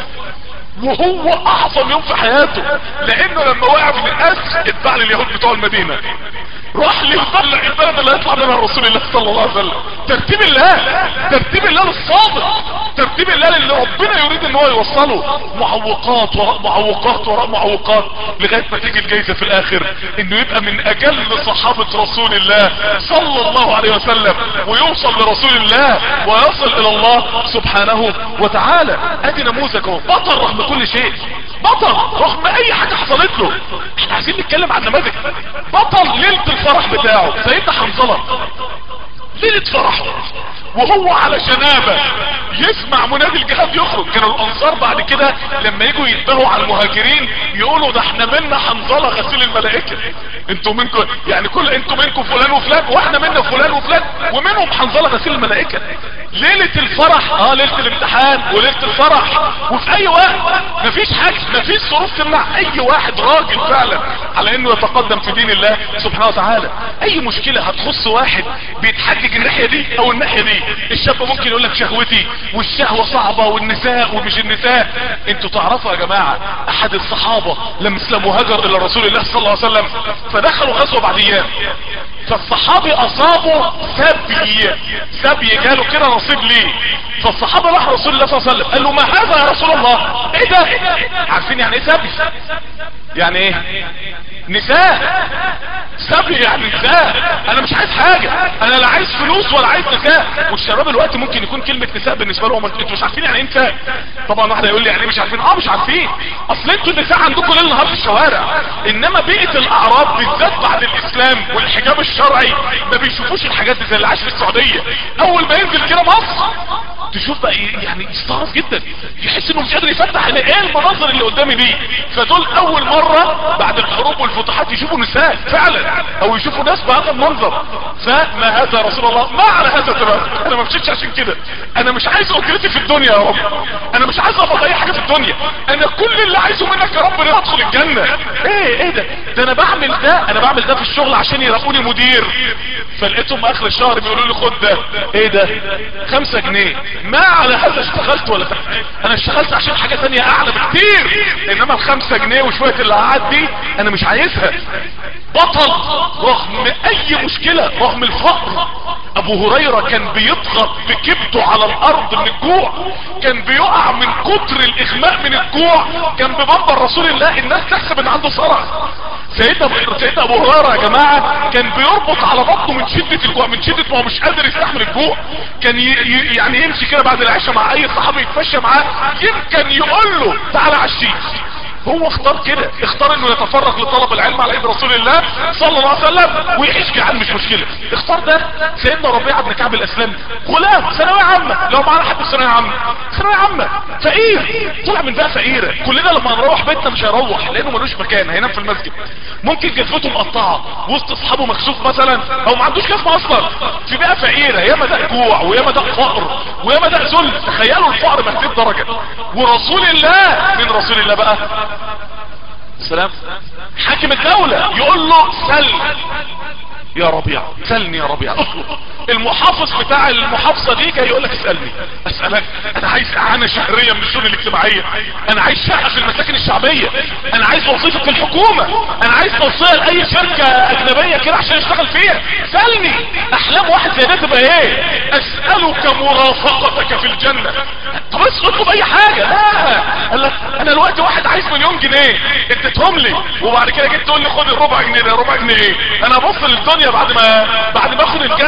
Speaker 2: وهو اعظم يوم في حياته لانه لما وقع في الاسر اتباع لليهود بتوع المدينة راح ليطلع البلد اللي هيطلع منها رسول الله صلى الله عليه وسلم ترتيب الله ترتيب الله للصادق ترتيب الله اللي ربنا يريد ان هو يوصله معوقات وراء معوقات وراء معوقات لغاية ما تيجي الجايزة في الاخر انه يبقى من اجل صحابة رسول الله صلى الله عليه وسلم ويوصل لرسول الله ويصل الى الله سبحانه وتعالى ادي نموذج اهو بطل رغم كل شيء بطل رغم اي حاجة حصلت له احنا عايزين نتكلم عن نماذج بطل ليلة الفرح بتاعه سيدنا حنظلة ليلة فرحه وهو على جنابه يسمع منادي الجهاد يخرج كانوا الانصار بعد كده لما يجوا يتبهوا على المهاجرين يقولوا ده احنا منا حنظلة غسيل الملائكة انتوا منكم يعني كل انتوا منكم فلان وفلان واحنا منا فلان وفلان ومنهم حنظلة غسيل الملائكة ليلة الفرح اه ليلة الامتحان وليلة الفرح وفي اي وقت مفيش حاجة مفيش ظروف تمنع اي واحد راجل فعلا على انه يتقدم في دين الله سبحانه وتعالى اي مشكلة هتخص واحد بيتحجج الناحية دي او الناحية دي الشاب ممكن يقول لك شهوتي والشهوة صعبة والنساء ومش النساء انتوا تعرفوا يا جماعة احد الصحابة لما اسلموا هجر الى رسول الله صلى الله عليه وسلم فدخلوا غزوة بعد ايام فالصحابي اصابه سبي سبي جاله كده نصيب ليه فالصحابة راح رسول الله صلى الله عليه وسلم قال له ما هذا يا رسول الله ايه ده عارفين يعني ايه سبي يعني ايه نساء سبي يعني نساء انا مش عايز حاجة انا لا عايز فلوس ولا عايز نساء والشباب الوقت ممكن يكون كلمة نساء بالنسبة لهم انتوا مش عارفين يعني ايه نساء طبعا واحد يقول لي يعني مش عارفين اه مش عارفين اصل انتوا النساء عندكم ليل نهار في الشوارع انما بيئة الاعراب بالذات بعد الاسلام والحجاب الشرعي ما بيشوفوش الحاجات دي زي اللي عاش في السعودية اول ما ينزل كده مصر تشوف بقى يعني يستغرب جدا يحس انه مش قادر يفتح عينيه ايه المناظر اللي قدامي دي فدول اول مرة بعد الحروب والفتوحات يشوفوا نساء فعلا او يشوفوا ناس بهذا المنظر فما هذا يا رسول الله ما على هذا تمام انا ما مشيتش عشان كده انا مش عايز اجرتي في الدنيا يا رب انا مش عايز اقبض اي حاجة في الدنيا انا كل اللي عايزه منك يا رب ان أنا ادخل الجنة ايه ايه ده ده انا بعمل ده انا بعمل ده في الشغل عشان يرقوني مدير فلقيتهم اخر الشهر بيقولوا لي خد ده ايه ده خمسة جنيه ما على هذا اشتغلت ولا فعل. انا اشتغلت عشان حاجة تانية اعلى بكتير انما الخمسة جنيه وشوية اللي قعد دي انا مش عايزها بطل رغم اي مشكلة رغم الفقر ابو هريرة كان بيضغط بكبته على الارض من الجوع كان بيقع من كتر الاغماء من الجوع كان بمنبر رسول الله الناس تحسب ان عنده صرع سيدنا سيدنا ابو هريره يا جماعه كان بيربط على بطنه من شده الجوع من شده ما هو مش قادر يستحمل الجوع كان ي... ي... يعني يمشي كده بعد العشاء مع اي صحابي يتمشى معاه يمكن يقول له تعالى عشيش هو اختار كده اختار انه يتفرغ لطلب العلم على ايد رسول الله صلى الله عليه وسلم ويعيش جعان مش مشكلة اختار ده سيدنا ربيعة بن كعب الاسلامي غلام ثانوية عامة لو معانا حد في ثانوية عامة ثانوية عامة فقير طلع من بقى فقيرة كلنا لما نروح بيتنا مش هيروح لانه ملوش مكان هينام في المسجد ممكن جزمته مقطعة وسط اصحابه مكسوف مثلا او ما عندوش جزمة اصلا في بقى فقيرة ياما ده جوع وياما ده فقر وياما ده ذل تخيلوا الفقر بهذه درجة ورسول الله من رسول الله بقى السلام حاكم الدولة يقول له سل يا ربيع سلني يا ربيع اطلب المحافظ بتاع المحافظة دي جاي يقول لك اسألني اسألك انا عايز اعانة شهرية من الشؤون الاجتماعية انا عايز شقة في المساكن الشعبية انا عايز وظيفة في الحكومة انا عايز توصية لاي شركة اجنبية كده عشان اشتغل فيها سألني احلام واحد زي ده تبقى ايه اسألك مرافقتك في الجنة طب بس اطلب اي حاجة لا قال لك انا الوقت واحد عايز مليون جنيه اديتهم لي وبعد كده جيت تقول لي خد الربع جنيه ده ربع جنيه ايه انا ابص للدنيا بعد ما بعد ما اخد الجنة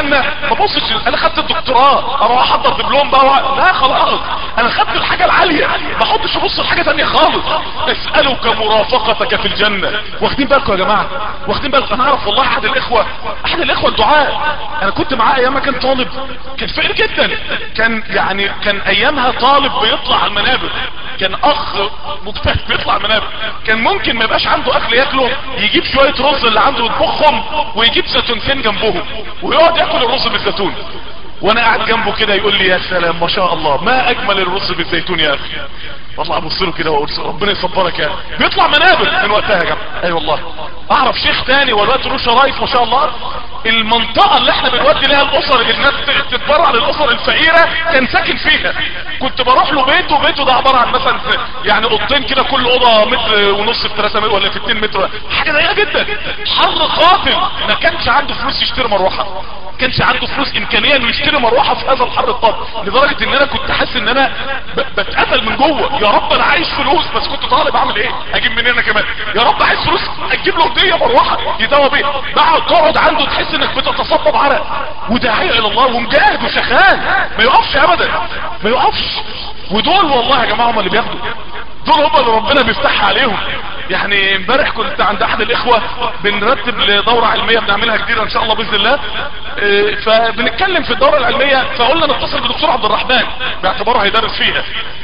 Speaker 2: ما بصش انا خدت الدكتوراه اروح احضر دبلوم بقى و... لا خلاص انا خدت الحاجة العالية ما احطش ابص لحاجة تانية خالص اسألك مرافقتك في الجنة واخدين بالكم يا جماعة واخدين بالكم انا اعرف والله احد الاخوة احد الاخوة الدعاء انا كنت معاه ايام ما كان طالب كان فقير جدا كان يعني كان ايامها طالب بيطلع على المنابر كان اخ مجتهد بيطلع على المنابر كان ممكن ما يبقاش عنده اكل ياكله يجيب شوية رز اللي عنده يطبخهم ويجيب زيتونتين جنبهم ويقعد ياكل الرز بالزيتون وانا قاعد جنبه كده يقول لي يا سلام ما شاء الله ما اجمل الرز بالزيتون يا اخي والله ابص له كده واقول ربنا يصبرك يا اخي بيطلع منابر من وقتها يا جماعه اي أيوة والله اعرف شيخ تاني والوقت له شرايط ما شاء الله المنطقة اللي احنا بنودي لها الاسر الناس تتبرع للاسر الفقيرة كان ساكن فيها كنت بروح له بيته بيته ده عبارة عن مثلا يعني اوضتين كده كل اوضة متر ونص في 3 متر ولا في 2 متر حاجة ضيقة جدا حر قاتل ما كانش عنده فلوس يشتري مروحة كانش عنده فلوس امكانية انه يشتري مروحة في هذا الحر القاتل لدرجة ان انا كنت حاسس ان انا بتقتل من جوه يا رب انا عايز فلوس بس كنت طالب اعمل ايه اجيب منين انا كمان يا رب عايز فلوس اجيب له هديه مروحه يداوى بيها بقعد تقعد عنده تحس انك بتتصبب عرق وداعيه الى الله ومجاهد وشغال ما يقفش ابدا ما يقفش ودول والله يا جماعه هم اللي بياخدوا دول هم اللي ربنا بيفتحها عليهم يعني امبارح كنت عند احد الاخوة بنرتب لدورة علمية بنعملها جديدة ان شاء الله باذن الله اه فبنتكلم في الدورة العلمية فقلنا نتصل بدكتور عبد الرحمن باعتباره هيدرس فيها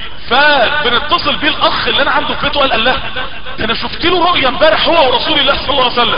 Speaker 2: فبنتصل بيه الاخ اللي انا عنده في بيته قال الله ده انا شفت له رؤية امبارح هو ورسول الله صلى الله عليه وسلم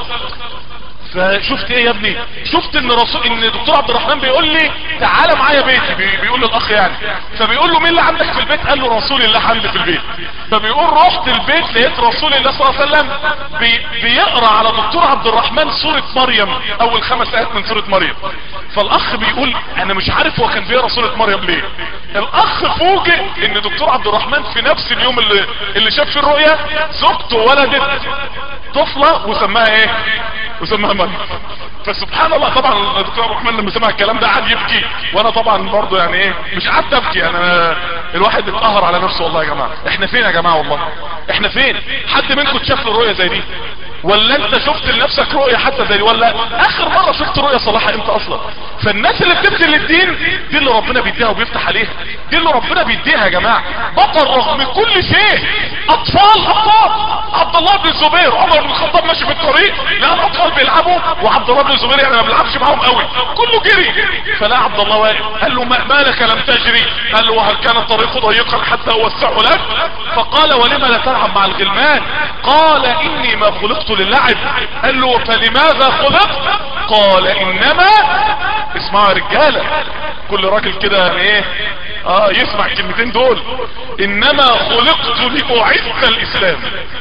Speaker 2: فشفت ايه يا ابني شفت ان رسول ان دكتور عبد الرحمن بيقول لي تعالى معايا بيتي بي بيقول للاخ يعني فبيقول له مين اللي عندك في البيت قال له رسول الله عندي في البيت فبيقول رحت البيت لقيت رسول الله صلى الله عليه وسلم بي بيقرا على دكتور عبد الرحمن سوره مريم اول خمس ايات من سوره مريم فالاخ بيقول انا مش عارف هو كان بيقرا سوره مريم ليه الاخ فوجئ ان دكتور عبد الرحمن في نفس اليوم اللي اللي شاف فيه الرؤيا زوجته ولدت طفله وسماها ايه وسماها مريم فسبحان الله طبعا الدكتور عبد الرحمن لما سمع الكلام ده قعد يبكي وانا طبعا برضه يعني ايه مش قعدت ابكي انا الواحد اتقهر على نفسه والله يا جماعه احنا فين يا جماعه والله احنا فين حد منكم شاف له رؤيه زي دي ولا انت شفت لنفسك رؤية حتى زي ولا اخر مرة شفت رؤية صلاحة امتى اصلا فالناس اللي بتبذل للدين دي اللي ربنا بيديها وبيفتح عليها دي اللي ربنا بيديها يا جماعة بطل رغم كل شيء اطفال اطفال عبد الله بن الزبير عمر بن الخطاب ماشي في الطريق لقى الاطفال بيلعبوا وعبد الله بن الزبير يعني ما بيلعبش معاهم قوي كله جري فلا عبد الله واقف قال له ما مالك لم تجري قال له وهل كان الطريق ضيقا حتى اوسعه لك فقال ولم لا تلعب مع الغلمان قال اني ما خلقت للعب قال له فلماذا خلقت قال انما اسمعوا يا رجاله كل راجل كده يعني ايه اه يسمع الكلمتين دول انما خلقت لاعز الاسلام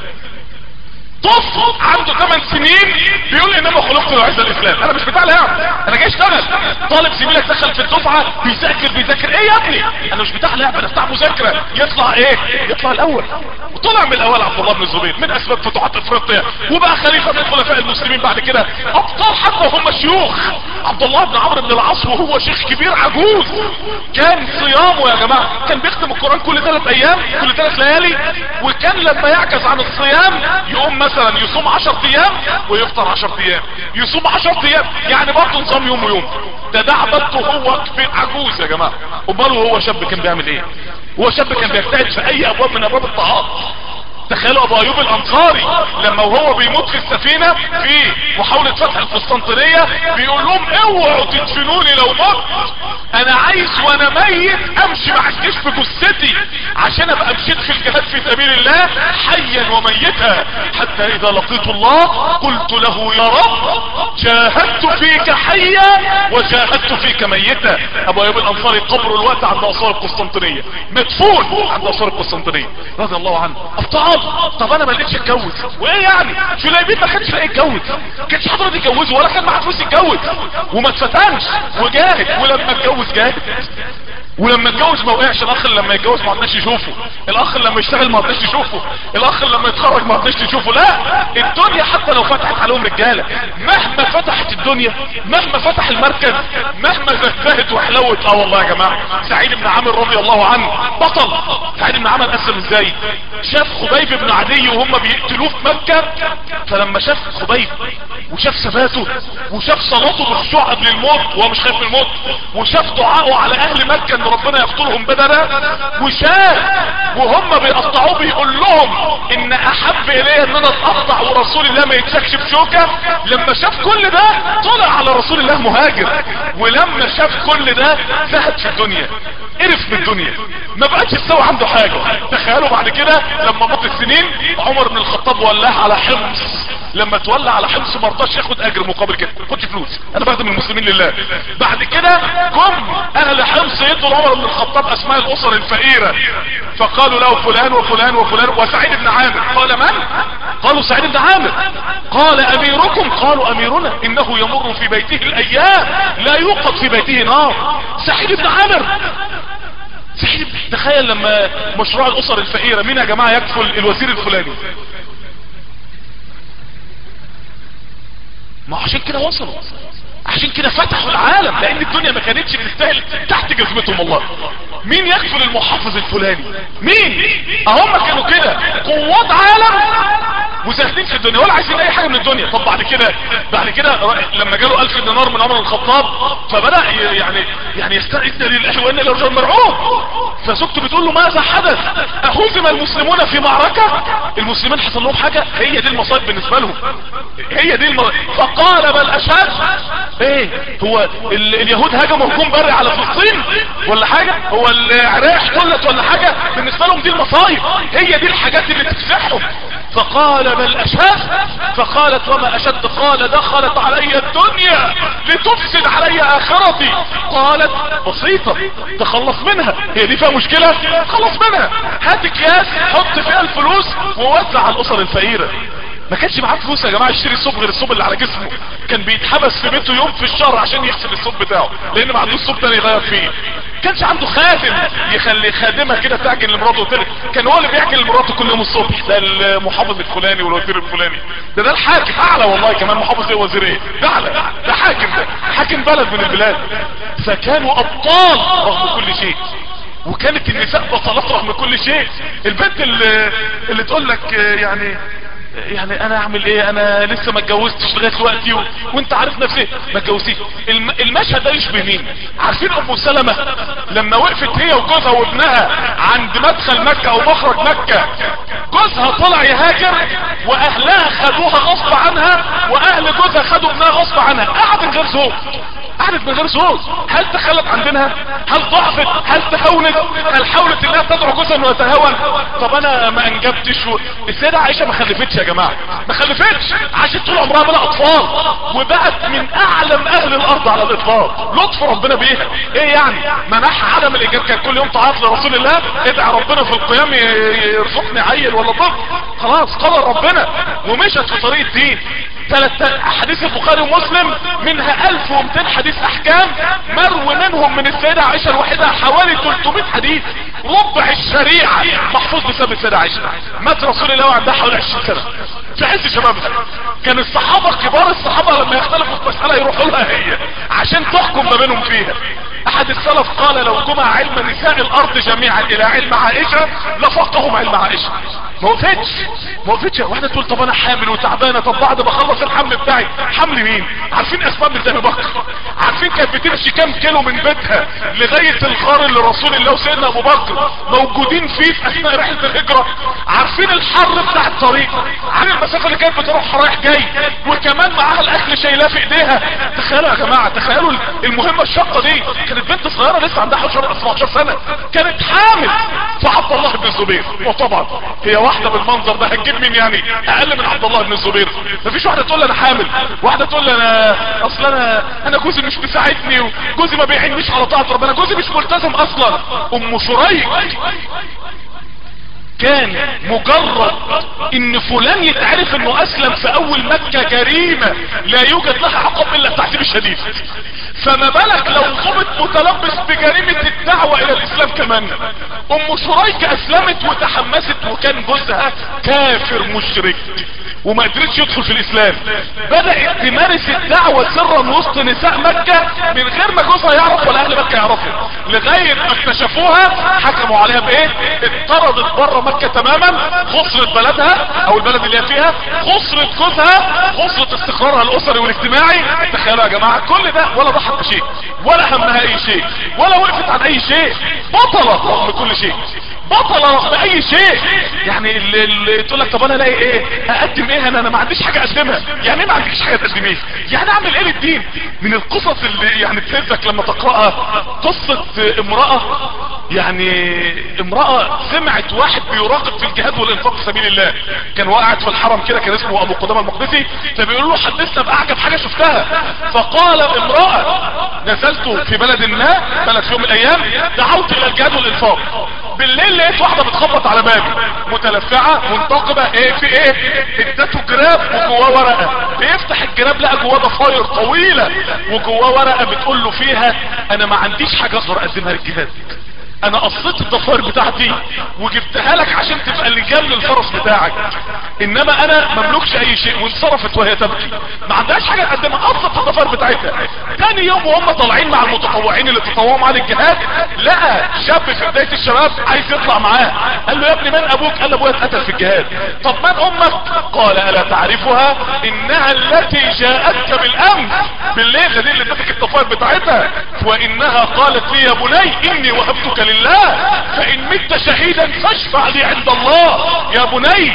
Speaker 2: طفل عنده 8 سنين بيقول لي انما خلقت لاعز الاسلام انا مش بتاع لعب انا جاي اشتغل طالب زميلك دخل في الدفعه بيذاكر بيذاكر ايه يا ابني انا مش بتاع لعب انا بتاع مذاكره يطلع ايه يطلع الاول وطلع من الاول عبد الله بن الزبير من اسباب فتوحات افريقيا وبقى خليفه من خلفاء المسلمين بعد كده ابطال حتى هم شيوخ عبد الله بن عمرو بن العاص وهو شيخ كبير عجوز كان صيامه يا جماعه كان بيختم القران كل ثلاث ايام كل ثلاث ليالي وكان لما يعجز عن الصيام يقوم مثلا يصوم 10 ايام ويفطر 10 ايام يصوم 10 ايام يعني برضه نظام يوم ويوم ده ده عبادته هو كبير عجوز يا جماعه امال هو شاب كان بيعمل ايه هو شاب كان بيجتهد في اي ابواب من ابواب الطاعات تخيلوا ابو ايوب الانصاري لما وهو بيموت في السفينة في محاولة فتح القسطنطينية بيقول لهم اوعوا تدفنوني لو مت انا عايز وانا ميت امشي مع الجيش بجثتي عشان ابقى مشيت في الجهاد في سبيل الله حيا وميتا حتى اذا لقيت الله قلت له يا رب جاهدت فيك حيا وجاهدت فيك ميتا ابو ايوب الانصاري قبره الوقت عند اسوار القسطنطينية مدفون عند اسوار القسطنطينية رضي الله عنه ابطال طب انا ما لقيتش اتجوز وايه يعني شليبيب ما كانش لاقي يتجوز كانش حضرتك يتجوزه ولا كان معاه فلوس يتجوز وما اتفتنش وجاهد ولما اتجوز جاهد ولما اتجوز ما وقعش الاخ اللي لما يتجوز ما عدناش نشوفه الاخ اللي لما يشتغل ما عدناش نشوفه الاخ اللي لما يتخرج ما عدناش نشوفه لا الدنيا حتى لو فتحت عليهم رجاله مهما فتحت الدنيا مهما فتح المركز مهما زهزهت وحلوت اه والله يا جماعه سعيد بن عامر رضي الله عنه بطل سعيد بن عامر اسلم ازاي شاف خبيب بن عدي وهم بيقتلوه في مكه فلما شاف خبيب وشاف ثباته وشاف صلاته بخشوع قبل الموت وهو مش خايف من الموت وشاف دعائه على اهل مكه ان ربنا يقتلهم بدلا وشاف وهم بيقطعوه بيقول لهم ان احب الي ان انا اتقطع ورسول الله ما يتشكش بشوكه لما شاف كل ده طلع على رسول الله مهاجر ولما شاف كل ده زهد في الدنيا قرف من الدنيا ما بقتش تسوي عنده حاجه تخيلوا بعد كده لما مضت السنين عمر بن الخطاب ولاه على حمص لما تولى على حمص ما رضاش ياخد اجر مقابل كده خدش فلوس انا بخدم المسلمين لله بعد كده جم اهل حمص يدوا لعمر بن الخطاب اسماء الاسر الفقيره فقالوا له فلان وفلان وفلان وسعيد بن عامر قال من قالوا سعيد بن عامر قال اميركم قالوا اميرنا انه يمر في بيته الايام لا يوقد في بيته نار سعيد بن عامر سعيد تخيل لما مشروع الاسر الفقيره مين يا جماعه يكفل الوزير الفلاني ما عشان كده وصلوا عشان كده فتحوا العالم لان الدنيا ما كانتش تستاهل تحت جزمتهم والله مين يكفل المحافظ الفلاني مين اهم كانوا كده قوات عالم وزاهدين في الدنيا ولا عايزين اي حاجه من الدنيا طب بعد كده بعد كده لما جاله الف دينار من عمر الخطاب فبدا يعني يعني يستعد لله وان الرجل مرعوب فزوجته بتقول له ماذا حدث اهزم المسلمون في معركه المسلمين حصل لهم حاجه هي دي المصائب بالنسبه لهم هي دي الم... فقال بل اشد ايه هو ال... اليهود هجموا هجوم بري على فلسطين ولا حاجه هو العراق احتلت ولا حاجه بالنسبه لهم دي المصايب هي دي الحاجات اللي تفزعهم فقال بل اشد فقالت وما اشد قال دخلت علي الدنيا لتفسد علي اخرتي قالت بسيطة تخلص منها هي دي فيها مشكلة تخلص منها هات اكياس حط فيها الفلوس ووزع على الاسر الفقيرة ما كانش معاه فلوس يا جماعه يشتري الصوب غير الصوب اللي على جسمه كان بيتحبس في بيته يوم في الشهر عشان يغسل الصوب بتاعه لان ما عندوش صوب تاني يغير فيه كانش عنده خادم يخلي خادمه كده تعجن لمراته وتلك كان هو اللي بيعجن لمراته كل يوم الصبح ده المحافظ الفلاني والوزير الفلاني ده ده الحاكم اعلى والله كمان محافظ ايه وزير ايه ده اعلى ده حاكم ده حاكم بلد من البلاد فكانوا ابطال رغم كل شيء وكانت النساء بطلات رغم كل شيء البنت اللي, اللي تقول لك يعني يعني انا اعمل ايه انا لسه ما اتجوزتش لغايه دلوقتي و... وانت عارف نفسي ما اتجوزتيش الم... المشهد ده يشبه مين عارفين ام سلمة لما وقفت هي وجوزها وابنها عند مدخل مكة او مخرج مكة جوزها طلع يهاجر واهلها خدوها غصب عنها واهل جوزها خدوا ابنها غصب عنها قعدت من غير زوج قعدت من غير زوج هل تخلت عندنا هل ضعفت هل تهونت هل حاولت انها تدعو جوزها انه يتهاون طب انا ما انجبتش و... السيدة عائشة ما خلفتش يا جماعة ما خلفتش عاشت طول عمرها بلا اطفال وبقت من اعلم اهل الارض على الاطلاق لطف ربنا بيها ايه يعني منحها عدم الاجابة كان كل يوم تعاط لرسول الله ادعي ربنا في القيام يرزقني عيل ولا طفل خلاص قال ربنا ومشت في طريق الدين ثلاث احاديث البخاري ومسلم منها 1200 حديث احكام مروي منهم من السيدة عائشة الوحيدة حوالي 300 حديث ربع الشريعة محفوظ بسبب السيدة عائشة مات رسول الله وعندها حوالي 20 سنة في عز شبابها كان الصحابة كبار الصحابة لما يختلفوا في مسألة يروحوا لها هي عشان تحكم ما بينهم فيها احد السلف قال لو جمع علم نساء الارض جميعا الى علم عائشة لفقهم علم عائشة ما وقفتش ما وقفتش واحدة تقول طب انا حامل وتعبانة طب بعد ما اخلص الحمل بتاعي حمل مين عارفين اسباب بنت ابي بكر عارفين كانت بتمشي كام كيلو من بيتها لغاية الغار اللي رسول الله وسيدنا ابو بكر موجودين فيه في اثناء رحلة الهجرة عارفين الحر بتاع الطريق عن المسافة اللي كانت بتروح رايح جاي وكمان معاها الاكل شايلاه في ايديها تخيلوا يا جماعة تخيلوا المهمة الشاقة دي كانت بنت صغيرة لسه عندها 17 سنة كانت حامل في عبد الله بن الزبير وطبعا هي واحدة بالمنظر ده هتجيب مين يعني اقل من عبد الله بن الزبير مفيش واحدة تقول لي انا حامل واحدة تقول لي انا اصل انا انا جوزي مش مساعدني وجوزي ما بيعينيش على طاعة ربنا جوزي مش ملتزم اصلا ام شريك كان مجرد ان فلان يتعرف انه اسلم في اول مكة جريمة لا يوجد لها عقاب الا التعذيب الشديد فما بالك لو ضبط متلبس بجريمة الدعوة الى الاسلام كمان ام شريك اسلمت وتحمست وكان جوزها كافر مشرك وما قدرتش يدخل في الاسلام بدأت تمارس الدعوة سرا وسط نساء مكة من غير ما جوزها يعرف ولا اهل مكة يعرفوا لغاية ما اكتشفوها حكموا عليها بايه اتطردت بره مكة تماما خسرت بلدها او البلد اللي هي فيها خسرت جوزها خسرت استقرارها الاسري والاجتماعي تخيلوا يا جماعة كل ده ولا ضحت بشيء ولا همها اي شيء ولا وقفت عن اي شيء بطلت رغم كل شيء بطلة رغم اي شيء يعني اللي, اللي تقول لك طب انا الاقي ايه اقدم ايه انا انا ما عنديش حاجة اقدمها يعني ايه ما عندكش حاجة تقدميها يعني اعمل ايه للدين من القصص اللي يعني تهزك لما تقرأها قصة امرأة يعني امرأة سمعت واحد بيراقب في الجهاد والانفاق في سبيل الله كان وقعت في الحرم كده كان اسمه ابو قدامة المقدسي فبيقول له حدثنا باعجب حاجة شفتها فقال امرأة نزلت في بلد ما بلد في يوم من الايام دعوت الى الجهاد والانفاق بالليل لقيت واحدة بتخبط على بابي متلفعة منتقبة ايه في ايه ادته جراب وجواه ورقة بيفتح الجراب لقى جواه ضفاير طويلة وجواه ورقة بتقول له فيها انا ما عنديش حاجة اقدر اقدمها للجهاد انا قصيت الضفائر بتاعتي وجبتها لك عشان تبقى اللجام للفرس بتاعك انما انا مملكش اي شيء وانصرفت وهي تبكي ما عندهاش حاجة تقدمها قصت الضفائر بتاعتها تاني يوم وهم طالعين مع المتطوعين اللي تطوعوا معاه للجهاد لقى شاب في بداية الشباب عايز يطلع معاه قال له يا ابني من ابوك قال له ابويا اتقتل في الجهاد طب من امك قال الا تعرفها انها التي جاءتك بالامس بالليل دي اللي ادتك الضفائر بتاعتها وانها قالت لي يا بني اني وهبتك لله فان مت شهيدا فاشفع لي عند الله يا بني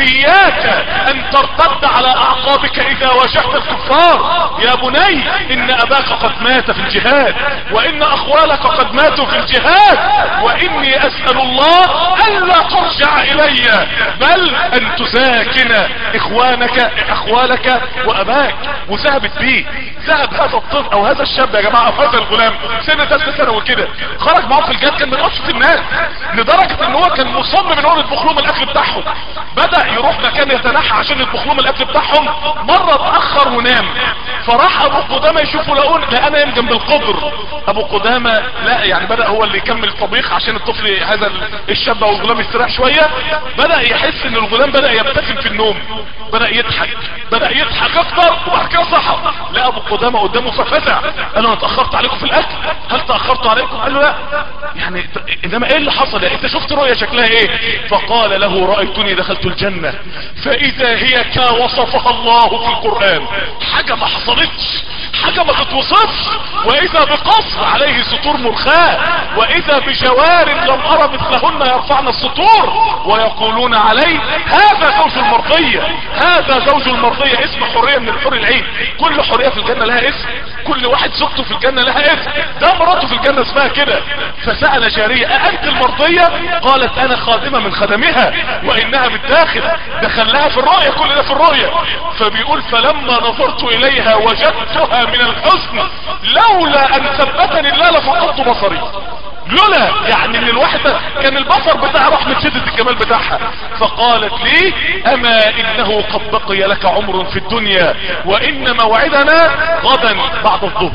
Speaker 2: اياك ان ترتد على اعقابك اذا واجهت الكفار يا بني ان اباك قد مات في الجهاد وان اخوالك قد ماتوا في الجهاد واني اسأل الله الا ترجع الي بل ان تساكن اخوانك اخوالك واباك وذهبت بيه ذهب هذا الطفل او هذا الشاب يا جماعة او هذا الغلام سنة ثالثة سنة وكده خرج معه في الجهاد كان من اشط الناس لدرجة ان هو كان مصمم ان هو يطبخ لهم الاكل بتاعهم بدأ يروح مكان يتنحى عشان يطبخ لهم الاكل بتاعهم مرة اتأخر ونام فراح ابو قدامة يشوفه لقون لا انا يم جنب القبر ابو قدامة لا يعني بدأ هو اللي يكمل الطبيخ عشان الطفل هذا الشاب او الغلام يستريح شوية بدأ يحس ان الغلام بدأ يبتسم في النوم بدأ يضحك بدأ يضحك اكتر وبعد كده صحى لا ابو قدامة قدامه ففزع قال له انا اتأخرت عليكم في الاكل هل تأخرت عليكم قال له لا يعني انما ايه اللي حصل يعني انت شفت رؤية شكلها ايه فقال له رأيتني دخلت الجنة فاذا هي كوصفها الله في القرآن حاجة ما حصلتش حاجة ما تتوصفش واذا بقصر عليه سطور مرخاة واذا بجوار لم ارى مثلهن يرفعن السطور ويقولون عليه هذا زوج المرضية هذا زوج المرضية اسم حرية من الحور العين كل حرية في الجنة لها اسم كل واحد زوجته في الجنة لها اسم ده مراته في الجنة اسمها كده فسأل جارية أأنت المرضية قالت انا خادمة من خدمها وانها بالداخل دخلها في الرؤية كل ده في الرؤية فبيقول فلما نظرت اليها وجدتها من الحزن لولا ان ثبتني الله لفقدت بصري لولا يعني ان الواحدة كان البصر بتاعها راح من شدة الجمال بتاعها فقالت لي اما انه قد بقي لك عمر في الدنيا وان موعدنا غدا بعد الظهر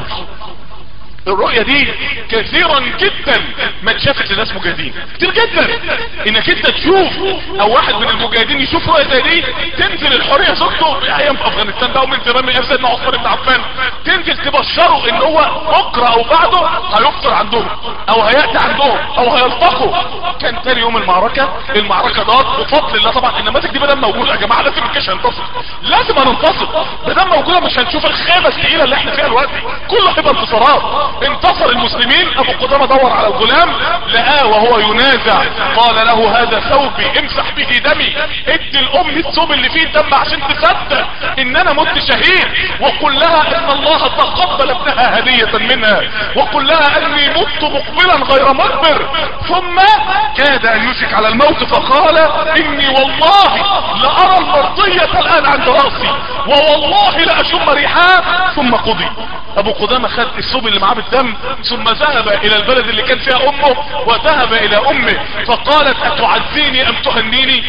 Speaker 2: الرؤية دي كثيرا جدا ما اتشافت لناس مجاهدين كتير جدا انك انت تشوف او واحد من المجاهدين يشوف رؤية زي دي تنزل الحرية زوجته ايام في افغانستان بقى ومن زمان من ايام سيدنا عثمان بن عفان تنزل تبشره ان هو بكره او بعده هيفطر عندهم او هيأتي عندهم او هيلتقوا كان تاني يوم المعركة المعركة دار بفضل الله طبعا النماذج دي بدل موجودة يا جماعة لازم الجيش هينتصر لازم هننتصر بدل موجودة مش هنشوف الخيبة الثقيلة اللي احنا فيها دلوقتي كله هيبقى انتصارات انتصر المسلمين ابو قدامة دور على الغلام لقاه وهو ينازع قال له هذا ثوبي امسح به دمي ادي الام الثوب اللي فيه الدم عشان تصدق ان انا مت شهيد وقل لها ان الله تقبل ابنها هدية منها وقل لها اني مت مقبلا غير مدبر ثم كاد ان يشك على الموت فقال اني والله لارى المرضية الان عند راسي ووالله لاشم ريحها ثم قضي ابو قدامة خد الثوب اللي معاه بالدم ثم ذهب الى البلد اللي كان فيها امه وذهب الى امه فقالت اتعزيني ام تهنيني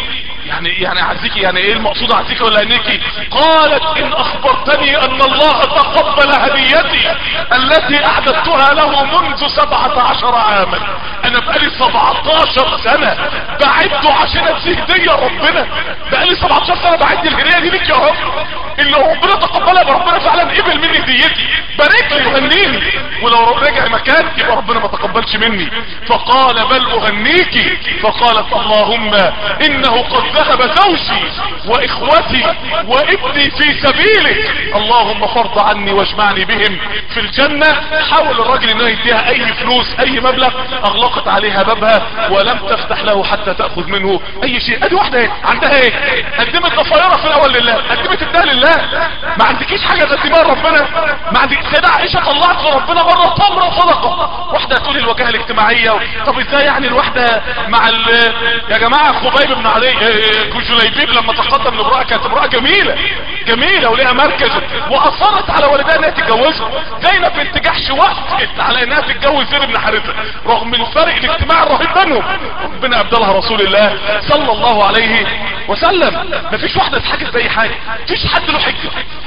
Speaker 2: يعني يعني اعزيكي يعني ايه المقصود اعزيكي ولا هنيكي قالت ان اخبرتني ان الله تقبل هديتي التي اعددتها له منذ سبعة عشر عاما انا بقالي 17 سنة بعده عشان ادي هدية ربنا بقالي 17 سنة بعد الهدية دي ليك يا رب اللي ربنا تقبلها يبقى ربنا فعلا قبل مني هديتي بارك لي وهنيني ولو رجع مكان يبقى ربنا ما تقبلش مني فقال بل اهنيكي فقالت اللهم انه قد ذهب زوجي واخوتي وابني في سبيلك اللهم فرض عني واجمعني بهم في الجنة حاول الراجل انه يديها اي فلوس اي مبلغ اغلقت عليها بابها ولم تفتح له حتى تأخذ منه اي شيء ادي واحدة ايه عندها ايه قدمت ضفايرها في الاول لله قدمت الدهر لله ما عندكيش حاجة تقدمها لربنا ما عندك سيدة عائشة طلعت لربنا مرة تمرة صدقة واحدة تقول الوجهة الاجتماعية و... طب ازاي يعني الواحدة مع ال... يا جماعة خبيب بن علي جليبيب لما تقدم لامرأة كانت امرأة جميلة جميلة وليها مركز واصرت على والدها انها تتجوزها زينب بنت جحش وقفت على انها تتجوز زيد بن حارثة رغم الفرق الاجتماعي الرهيب بينهم ربنا ابدلها رسول الله صلى الله عليه وسلم مفيش واحدة اتحكت باي حاجة مفيش حد له حجة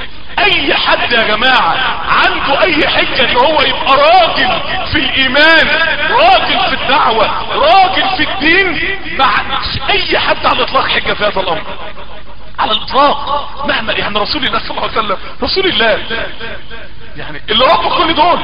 Speaker 2: اي حد يا جماعة عنده اي حجة ان هو يبقى راجل في الايمان راجل في الدعوة راجل في الدين ما عندش اي حد على الاطلاق حجة في هذا الامر على الاطلاق مهما يعني رسول الله صلى الله عليه وسلم رسول الله يعني اللي رب كل دول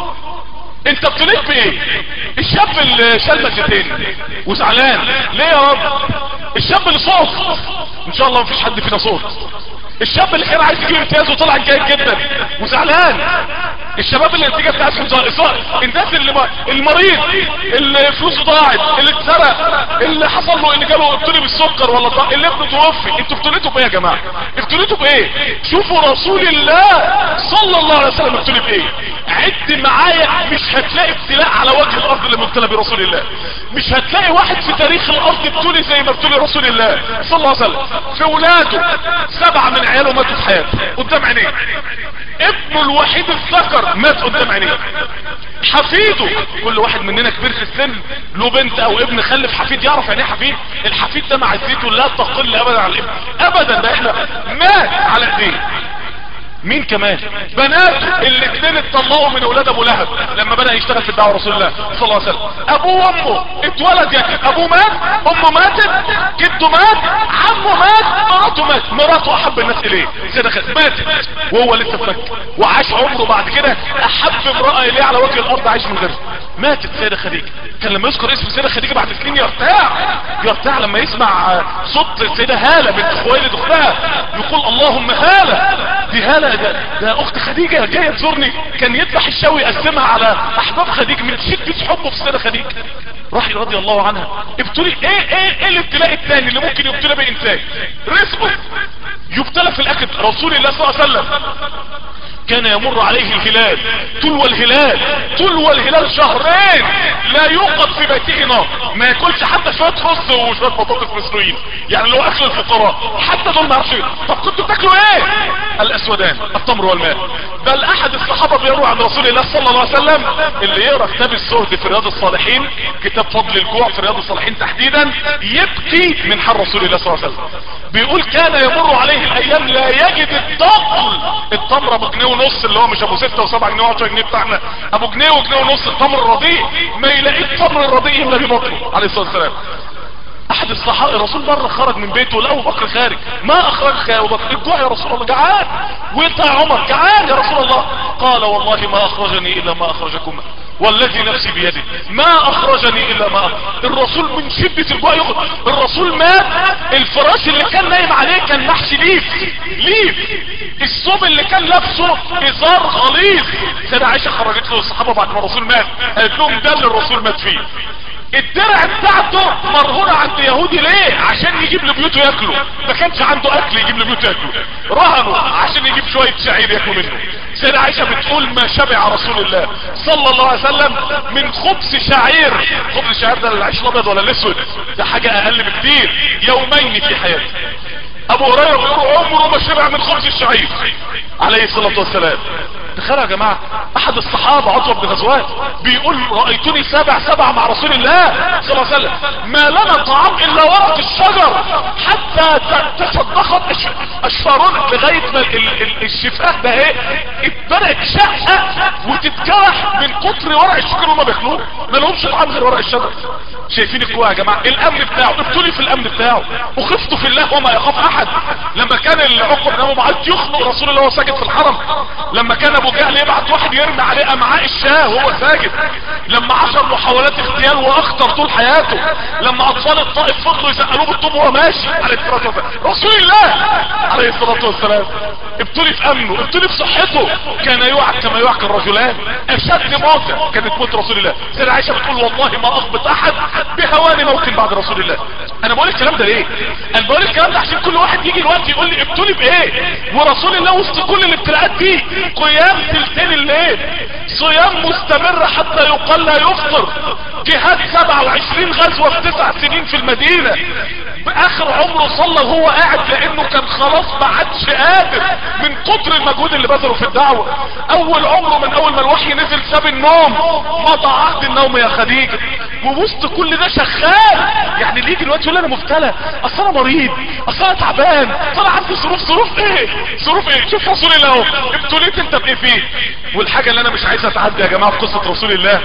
Speaker 2: انت ابتليت بايه الشاب اللي شال مجتين وزعلان ليه يا رب الشاب اللي صوت ان شاء الله مفيش حد فينا صوت الشاب اللي كان عايز يجيب امتياز وطلع جيد جدا وزعلان الشباب اللي النتيجه بتاعتهم ظاهره الناس اللي ما المريض اللي فلوسه ضاعت اللي اتسرق اللي حصل له اللي جاله ابتلي بالسكر ولا ضاع اللي ابنه توفي انتوا ابتليتوا بايه يا جماعه ابتليتوا بايه شوفوا رسول الله صلى الله عليه وسلم ابتلي بايه عد معايا مش هتلاقي ابتلاء على وجه الارض اللي مبتلى برسول الله مش هتلاقي واحد في تاريخ الارض ابتلي زي ما ابتلي رسول الله صلى الله عليه وسلم في ولاده سبعه من عياله ماتوا في حياته قدام عينيه ابنه الوحيد الذكر مات قدام عينيه حفيده كل واحد مننا كبير في السن له بنت او ابن خلف حفيد يعرف يعني ايه حفيد الحفيد ده معزته لا تقل ابدا على الابن ابدا ده احنا مات على ايديه مين كمان بنات الاثنين اتطلقوا من اولاد ابو لهب لما بدأ يشتغل في الدعوة رسول الله صلى الله عليه وسلم ابوه وامه اتولد يتيم ابوه مات امه ماتت جده مات عمه مات مراته مات مراته احب الناس اليه سيدة خالد ماتت وهو لسه في مكة وعاش عمره بعد كده احب امرأة اليه على وجه الارض عايش من غيرها ماتت سيدة خديجة كان لما يذكر اسم سيدة خديجة بعد سنين يرتاع يرتاع لما يسمع صوت السيدة هالة بنت خويلد اختها يقول اللهم هالة دي هالة ده, ده اخت خديجة جاية تزورني كان يذبح الشوي يقسمها على احباب خديجة من شدة حبه في السيدة خديجة راح رضي الله عنها ابتلي ايه ايه ايه الابتلاء الثاني اللي ممكن يبتلى به انسان رزقه يبتلى في الاكل رسول الله صلى الله عليه وسلم كان يمر عليه الهلال تلو الهلال تلو الهلال شهرين لا يوقد في بيته نار ما ياكلش حتى شويه رز وشويه بطاطس مسلوقين يعني لو اكل الفقراء حتى دول ما يعرفش طب كنتوا بتاكلوا ايه الاسودان التمر والماء بل احد الصحابه بيروي عن رسول الله صلى الله عليه وسلم اللي يقرا كتاب الزهد في رياض الصالحين كتاب فضل الجوع في رياض الصالحين تحديدا يبكي من حال رسول الله صلى الله عليه وسلم بيقول كان يمر عليه الايام لا يجد التمر التمر ابو جنيه ونص اللي هو مش ابو ستة وسبعة جنيه وعشرة جنيه بتاعنا ابو جنيه وجنيه ونص التمر الرديء ما يلاقيه التمر الرديء الا ببطنه عليه الصلاة والسلام احد الصحابة الرسول مرة خرج من بيته لقى ابو بكر خارج ما اخرجك يا ابو بكر الجوع يا رسول الله جعان وانت يا عمر جعان يا رسول الله قال والله ما اخرجني الا ما اخرجكم والذي نفسي بيده ما اخرجني الا ما الرسول من شدة الجوع يخرج الرسول مات الفراش اللي كان نايم عليه كان محشي ليف ليف الثوب اللي كان لابسه ازار غليظ سيدة عائشة خرجت له الصحابة بعد ما الرسول مات قالت لهم ده اللي الرسول مات فيه الدرع بتاعته مرهونة عند يهودي ليه عشان يجيب لبيوته ياكلوا ما كانش عنده اكل يجيب لبيوته ياكلوا رهنوا عشان يجيب شوية شعير ياكلوا منه سيدة عائشة بتقول ما شبع رسول الله صلى الله عليه وسلم من خبز شعير خبز الشعير ده العيش الابيض ولا الاسود ده حاجة اقل بكتير يومين في حياته ابو هريره بيقول عمره ما شبع من خبز الشعير عليه الصلاة والسلام تخيلوا يا جماعة احد الصحابة عطوة بن غزوان بيقول رأيتني سبع سبع مع رسول الله صلى الله عليه وسلم ما لنا طعام الا ورق الشجر حتى ت- تصدقت أش- اشفارنا لغاية ما ال- ال- ال- الشفاه ده ايه اتبرق شقة وتتجرح من كتر ورق الشجر اللي هم بياكلوه ما لهمش طعام غير ورق الشجر شايفين الجوع يا جماعة الامن بتاعه ابتلي في الامن بتاعه وخفتوا في الله وما يخاف احد لما كان العقب بن ابو معاذ يخنق رسول الله وهو ساجد في الحرم لما كان ابو جهل يبعت واحد يرمي عليه امعاء الشاه وهو ساجد لما عشر محاولات اغتيال واخطر طول حياته لما اطفال الطائف فضلوا يسألوه بالطوب وهو ماشي عليه الصلاة والسلام رسول الله عليه الصلاة والسلام ابتلي في امنه ابتلي في صحته كان يوعك كما يوعك الرجلان اشد موتا كانت موت رسول الله سيدة عائشة بتقول والله ما اغبط احد بهوان موت بعد رسول الله انا بقول الكلام ده ليه انا بقول الكلام ده عشان كل واحد يجي الوقت يقول لي ابتلي بايه ورسول الله وسط كل الابتلاءات دي قيام تلتين الليل صيام مستمر حتى يقال لا يفطر جهاد 27 غزوة في تسع سنين في المدينة باخر عمره صلى وهو قاعد لانه كان خلاص ما عادش قادر من كتر المجهود اللي بذله في الدعوة اول عمره من اول ما الوحي نزل ساب النوم مضى عهد النوم يا خديجة ووسط كل ده شغال يعني اللي يجي دلوقتي يقول لي انا مبتلى اصل انا مريض اصل انا تعبان اصل انا عندي ظروف ظروف ايه ظروف ايه شوف رسول الله اهو ابتليت انت بايه فيه والحاجة اللي انا مش عايزها تعدي يا جماعة في قصة رسول الله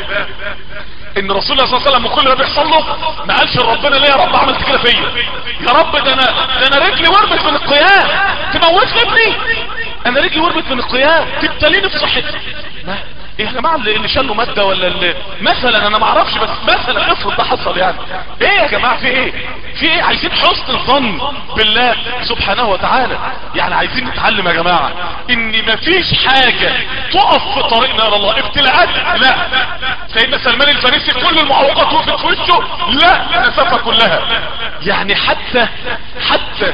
Speaker 2: ان رسول الله صلى الله عليه وسلم وكل ما بيحصل له ما قالش ربنا ليه يا رب عملت كده فيا يا رب ده انا ده انا رجلي ورمت من القيام تموتني ابني انا رجلي ورمت من القيام تبتليني في صحتي ما ايه يا جماعه اللي اللي شالوا ماده ولا اللي مثلا انا ما اعرفش بس مثلا افرض ده حصل يعني ايه يا جماعه في ايه في ايه عايزين حسن الظن بالله سبحانه وتعالى يعني عايزين نتعلم يا جماعه ان مفيش حاجه تقف في طريقنا الى الله ابتلاءات لا سيدنا سلمان الفارسي كل المعوقات وقفت في وشه لا نسفها كلها يعني حتى حتى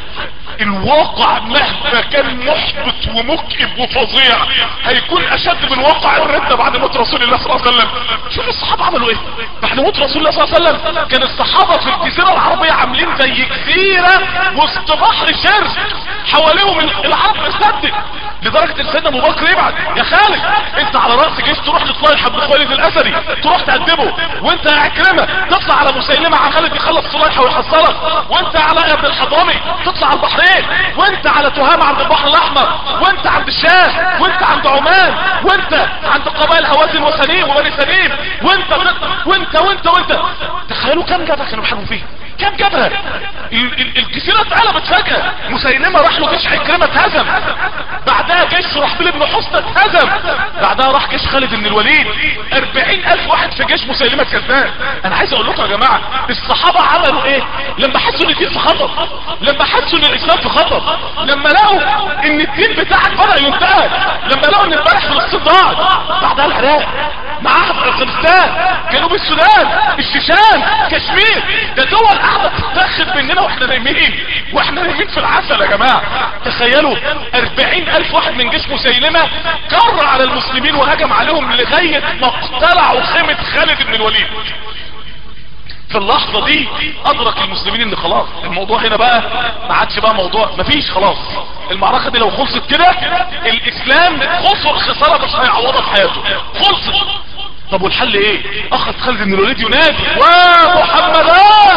Speaker 2: الواقع مهما كان محبط ومكئب وفظيع هيكون اشد من واقع الردة بعد موت رسول الله صلى الله عليه وسلم شوف الصحابة عملوا ايه بعد موت رسول الله صلى الله عليه وسلم كان الصحابة في الجزيرة العربية عاملين زي جزيرة وسط بحر شرك حواليهم العرب تصدق لدرجة ان سيدنا ابو بكر يبعت يا خالد انت على رأس جيش تروح لطليحة بن خالد الاسري تروح تقدمه وانت يا عكرمة تطلع على مسيلمة على خالد يخلص صليحة ويحصلك وانت على ابن الحضرمي تطلع على البحرين وانت على تهامة عند البحر الاحمر وانت عند الشام وانت عند عمان وانت عند قبائل هوازن وسليم وبني سليم وانت وانت وانت وانت تخيلوا كم جبهة كانوا بيحاربوا فيه كم جبهة ال- ال- الجزيرة اتقلبت فجأة مسيلمة راح له جيش عكرمة اتهزم بعدها جيش رحبيل بن حسنة اتهزم بعدها راح جيش خالد بن الوليد اربعين الف واحد في جيش مسيلمة كذاب انا عايز اقول لكم يا جماعة الصحابة عملوا ايه لما حسوا ان الدين في خطر لما حسوا ان الاسلام في خطر لما لقوا ان الدين بتاعك بدأ ينتهك لما لقوا ان امبارح فلسطين ضاعت بعدها العراق معاها افغانستان جنوب السودان الشيشان كشمير ده دول قاعدة تتاخد مننا واحنا نايمين واحنا نايمين في العسل يا جماعة تخيلوا اربعين الف واحد من جيش مسيلمة كر على المسلمين وهجم عليهم لغاية ما اقتلعوا خيمة خالد بن الوليد في اللحظة دي ادرك المسلمين ان خلاص الموضوع هنا بقى ما عادش بقى موضوع مفيش خلاص المعركة دي لو خلصت كده الاسلام خسر خسارة مش هيعوضها في حياته خلصت طب والحل ايه اخذ خالد بن الوليد ينادي ومحمدا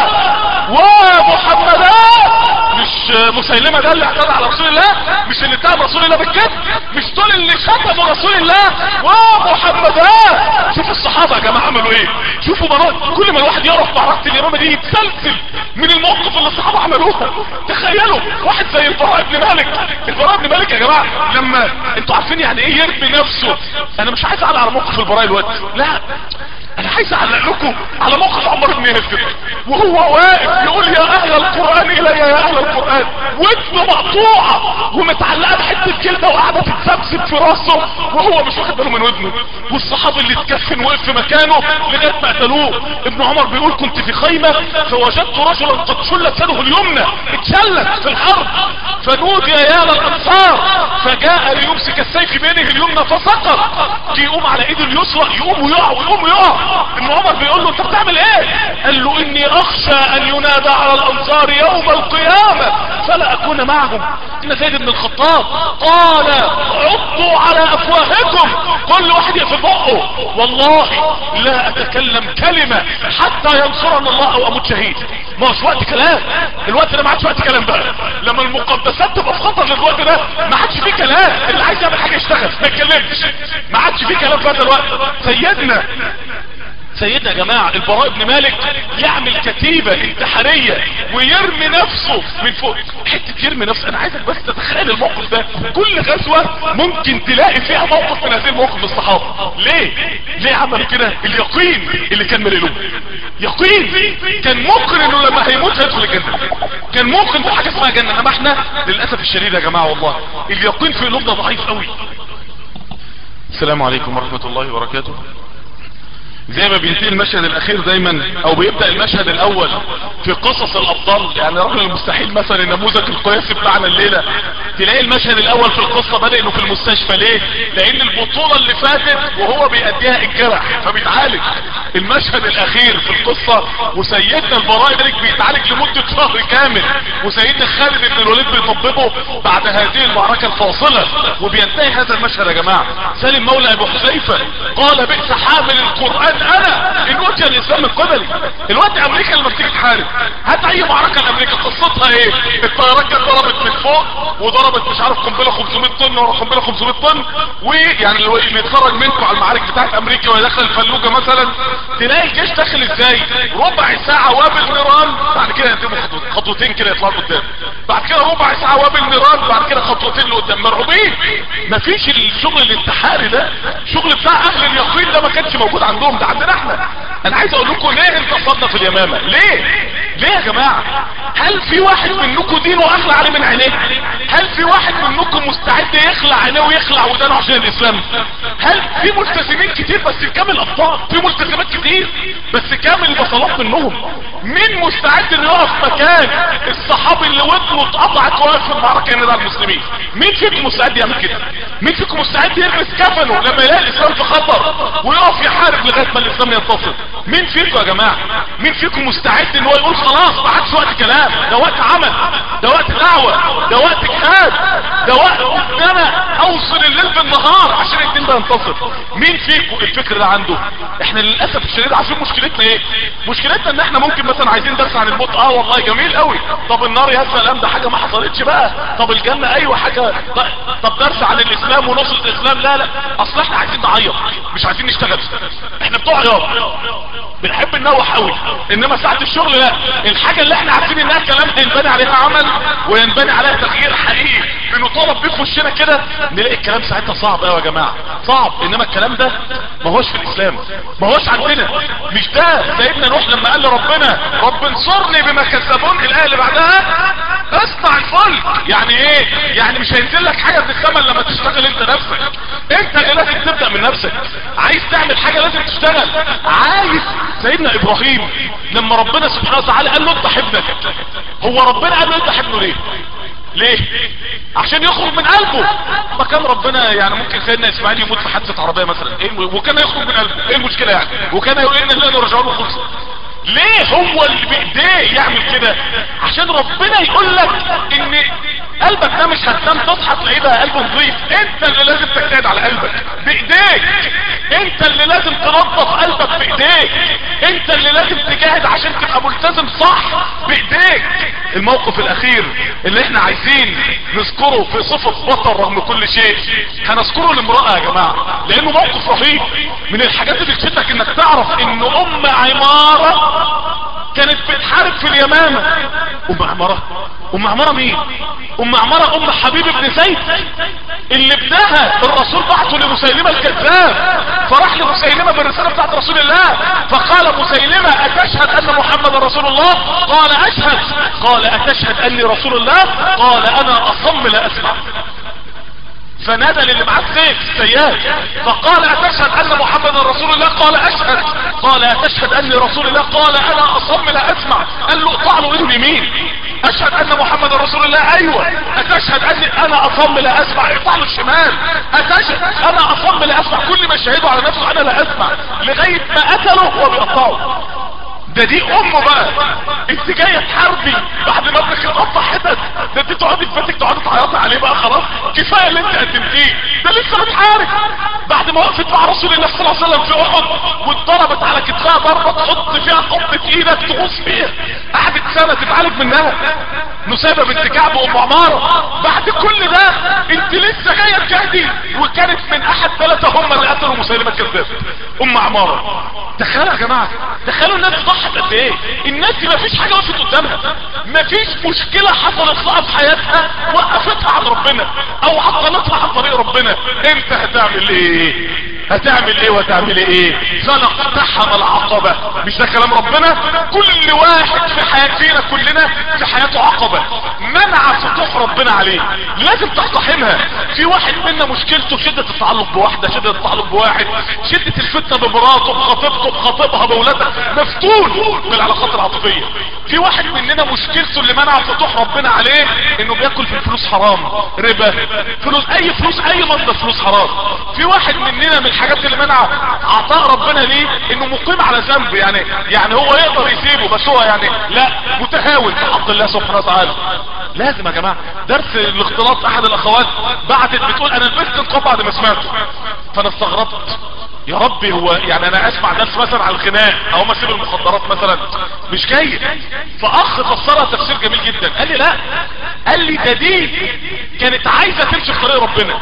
Speaker 2: ومحمدا مش مسيلمة ده اللي اعتدى على رسول الله مش اللي اتهم رسول الله بالكذب مش دول اللي شتموا رسول الله ومحمدا شوفوا الصحابة يا جماعة عملوا ايه شوفوا مرات كل ما الواحد يعرف معركة اليمامة دي يتسلسل من الموقف اللي الصحابة عملوها تخيلوا واحد زي البراء بن مالك البراء بن مالك يا جماعة لما انتوا عارفين يعني ايه يرمي نفسه انا مش عايز اعلق على موقف البراء الوقت لا انا عايز اعلق لكم على موقف عمر بن ياسر وهو واقف يقول يا اهل القرآن الي يا اهل القرآن ودنه مقطوعة ومتعلقة بحتة جلدة وقاعدة تتسبسب في راسه وهو مش واخد باله من ودنه والصحابي اللي اتكفن وقف في مكانه لغاية ما قتلوه ابن عمر بيقول كنت في خيمة فوجدت رجلا قد شلت يده اليمنى اتشلت في الحرب فنودي يا للانصار فجاء ليمسك السيف بيده اليمنى فسقط جه يقوم على ايده اليسرى يقوم ويقع ويقوم ويقع ابن عمر بيقول له انت بتعمل ايه قال له اني اخشى ان ينادى على الانصار يوم القيامة فلا اكون معهم ان زيد بن الخطاب قال عضوا على افواهكم كل واحد يقفل بقه والله لا اتكلم كلمة حتى ينصرنا الله او اموت شهيد ما هوش وقت كلام الوقت ده ما عادش وقت كلام بقى لما المقدسات تبقى في خطر للوقت ده ما عادش فيه كلام اللي عايز يعمل حاجه يشتغل ما يتكلمش ما عادش فيه كلام في هذا الوقت سيدنا سيدنا يا جماعة البراء بن مالك يعمل كتيبة انتحارية ويرمي نفسه من فوق حتة يرمي نفسه انا عايزك بس تتخيل الموقف ده كل غزوة ممكن تلاقي فيها موقف من هذه المواقف الصحابة ليه ليه عملوا كده اليقين اللي كان مليلوه يقين كان ممكن انه لما هيموت هيدخل الجنة كان ممكن في حاجة اسمها جنة انما احنا للأسف الشديد يا جماعة والله اليقين في قلوبنا ضعيف قوي السلام عليكم ورحمة الله وبركاته زي ما بينتهي المشهد الاخير دايما او بيبدأ المشهد الاول في قصص الابطال يعني رجل المستحيل مثلا النموذج القياسي بتاعنا الليلة تلاقي المشهد الاول في القصة بدأ انه في المستشفى ليه لان البطولة اللي فاتت وهو بيأديها الجرح فبيتعالج المشهد الاخير في القصة وسيدنا البراء مالك بيتعالج لمدة شهر كامل وسيدنا خالد بن الوليد بيطببه بعد هذه المعركة الفاصلة وبينتهي هذا المشهد يا جماعة سالم مولى ابو حذيفة قال بئس حامل القرآن انا ان اوتي الاسلام من قبلي الوقت امريكا لما بتيجي تحارب هات اي معركة لامريكا قصتها ايه الطيارات كانت ضربت من فوق وضربت مش عارف قنبله 500 طن ورا قنبله 500 طن ويعني اللي يتفرج منكم على المعارك بتاعت امريكا وهي داخله الفلوجه مثلا تلاقي الجيش داخل ازاي ربع ساعه وابل نيران بعد كده يتموا خطوتين كده يطلعوا قدام بعد كده ربع ساعه وابل نيران بعد كده خطوتين لقدام مرعوبين مفيش الشغل الانتحاري ده شغل بتاع اهل اليقين ده ما كانش موجود عندهم ده عندنا احنا انا عايز اقول لكم ليه انتصرنا في اليمامه ليه ليه يا جماعه هل في واحد منكم دينه اغلى عليه من عينيه هل في واحد منكم مستعد يخلع عينيه ويخلع ودانه عشان الاسلام هل في ملتزمين كتير بس كام الابطال في ملتزمات كتير بس كام البطلات منهم مين مستعد انه يقف مكان الصحابي اللي ودنه اتقطعت واقف في المعركه ينادى على المسلمين مين فيكم مستعد يعمل كده مين فيكم مستعد يلبس كفنه لما يلاقي الاسلام في خطر ويقف يحارب لغايه ما الاسلام ينتصر مين فيكم يا جماعه مين فيكم مستعد ان هو يقول خلاص ما عادش وقت كلام ده وقت عمل ده وقت دعوه ده وقت جهاد ده وقت ان انا اوصل الليل بالنهار عشان الدين ده ينتصر مين فيكم الفكر ده عنده احنا للاسف الشديد عارفين مشكلتنا ايه مشكلتنا ان احنا ممكن مثلا عايزين درس عن الموت اه والله جميل قوي طب النار يا سلام ده حاجه ما حصلتش بقى طب الجنه ايوه حاجه طب درس عن الاسلام ونصره الاسلام لا لا اصل احنا عايزين نعيط مش عايزين نشتغل احنا بتوع عياط بنحب ننوح قوي انما ساعة الشغل لا الحاجة اللي احنا عارفين انها كلام هينبني عليها عمل وينبني عليها تغيير حقيقي بنطالب بيه في وشنا كده نلاقي الكلام ساعتها صعب قوي يا جماعة صعب انما الكلام ده ما هوش في الاسلام ما هوش عندنا مش ده سيدنا نوح لما قال لربنا رب انصرني بما كذبون الايه اللي بعدها اصنع الفلك يعني ايه يعني مش هينزل لك حاجة من السماء لما تشتغل انت نفسك انت اللي لازم تبدأ من نفسك عايز تعمل حاجة لازم تشتغل عايز سيدنا ابراهيم لما ربنا سبحانه وتعالى قال له اذبح ابنك هو ربنا قال له اذبح ابنه ليه ليه عشان يخرج من قلبه ما كان ربنا يعني ممكن سيدنا اسماعيل يموت في حادثه عربيه مثلا إيه وكان يخرج من قلبه ايه المشكله يعني وكان يقول لنا لا نرجع له خلص ليه هو اللي بايديه يعمل كده عشان ربنا يقول لك ان قلبك ده مش هتنام تصحى تلاقيه بقى قلبه نظيف انت اللي لازم تجتهد على قلبك بايديك انت اللي لازم تنظف قلبك بايديك انت اللي لازم تجاهد عشان تبقى ملتزم صح بايديك الموقف الاخير اللي احنا عايزين نذكره في صفة بطل رغم كل شيء هنذكره لامرأة يا جماعة لانه موقف رهيب من الحاجات اللي تشدك انك تعرف ان ام عمارة كانت بتحارب في اليمامة ام عمارة ام عمارة مين ام عمارة ام حبيب بن زيد اللي ابنها الرسول بعته لمسيلمة الكذاب فراح لمسيلمة بالرسالة بتاعت رسول الله فقال مسيلمة اتشهد ان محمد رسول الله قال اشهد قال اتشهد اني رسول الله قال انا اصم لا اسمع فنادى للي معاه السيف السياد فقال اتشهد ان محمد رسول الله قال اشهد قال اتشهد اني رسول الله قال انا اصم لا اسمع قال له اقطع له ايده اليمين اشهد ان محمد رسول الله ايوه اتشهد اني انا اصم لا اسمع اقطع له الشمال اتشهد انا اصم لا اسمع كل ما شهدوا على نفسه انا لا اسمع لغايه ما قتله وهو بيقطعه ده دي امه بقى انت جايه تحاربي بعد ما ابنك اتقطع حتت ده انت تقعدي في بيتك تقعدي تعيطي عليه بقى خلاص كفايه اللي انت قدمتيه ده لسه بتحارب بعد ما وقفت مع رسول الله صلى الله عليه وسلم في احد واتضربت على كتفها ضربه تحط فيها قبضه ايدك تغوص فيها قعدت سنه تتعالج منها نسيبه بنت كعب ام عماره بعد كل ده انت لسه جايه تجاهدي وكانت من احد ثلاثه هم اللي قتلوا مسيلمه الكذاب ام عماره تخيلوا يا جماعه تخيلوا الناس ضحت قد ايه الناس دي مفيش حاجه وقفت قدامها مفيش مشكله حصلت لها في حياتها وقفتها عن ربنا او عطلتها عن طريق ربنا انت هتعمل ايه هتعمل ايه وتعمل ايه فنقتحم العقبة مش ده كلام ربنا كل واحد في حياتنا كلنا في حياته عقبة منع فتوح ربنا عليه لازم تقتحمها في واحد منا مشكلته شدة التعلق بواحدة شدة التعلق بواحد شدة الفتنة بمراته بخطيبته بخطيبها بولادها مفتون بالعلاقات العاطفية في واحد مننا مشكلته اللي منع فتوح ربنا عليه انه بياكل في الفلوس حرام ربا فلوس اي فلوس اي مصدر فلوس حرام في واحد مننا من الحاجات اللي منع عطاء ربنا ليه انه مقيم على ذنب يعني يعني هو يقدر يسيبه بس هو يعني لا متهاون في حق الله سبحانه وتعالى لازم يا جماعة درس الاختلاط احد الاخوات بعتت بتقول انا لبست نقاب بعد ما سمعته فانا استغربت يا ربي هو يعني انا اسمع درس مثلا على الخناق او ما اسيب المخدرات مثلا مش جيد فاخ فسرها تفسير جميل جدا قال لي لا قال لي ده دي كانت عايزه تمشي في طريق ربنا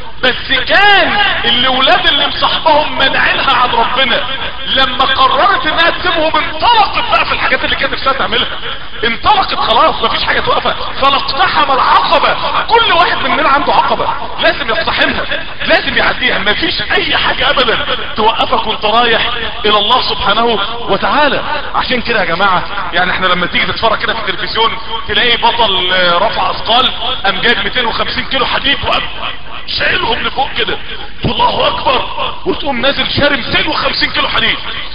Speaker 2: بس كان الاولاد اللي مصاحبهم منعينها عن ربنا لما قررت انها تسيبهم انطلقت بقى في الحاجات اللي كانت نفسها تعملها انطلقت خلاص مفيش حاجه توقفها فلاقتحم العقبه كل واحد مننا عنده عقبه لازم يقتحمها لازم يعديها مفيش اي حاجه ابدا توقفك وانت رايح الى الله سبحانه وتعالى عشان كده يا جماعه يعني احنا لما تيجي تتفرج كده في التلفزيون تلاقي بطل رفع اثقال قام جايب 250 كيلو حديد وقام شايلهم لفوق كده والله اكبر وتقوم نازل شاري 250 كيلو حديد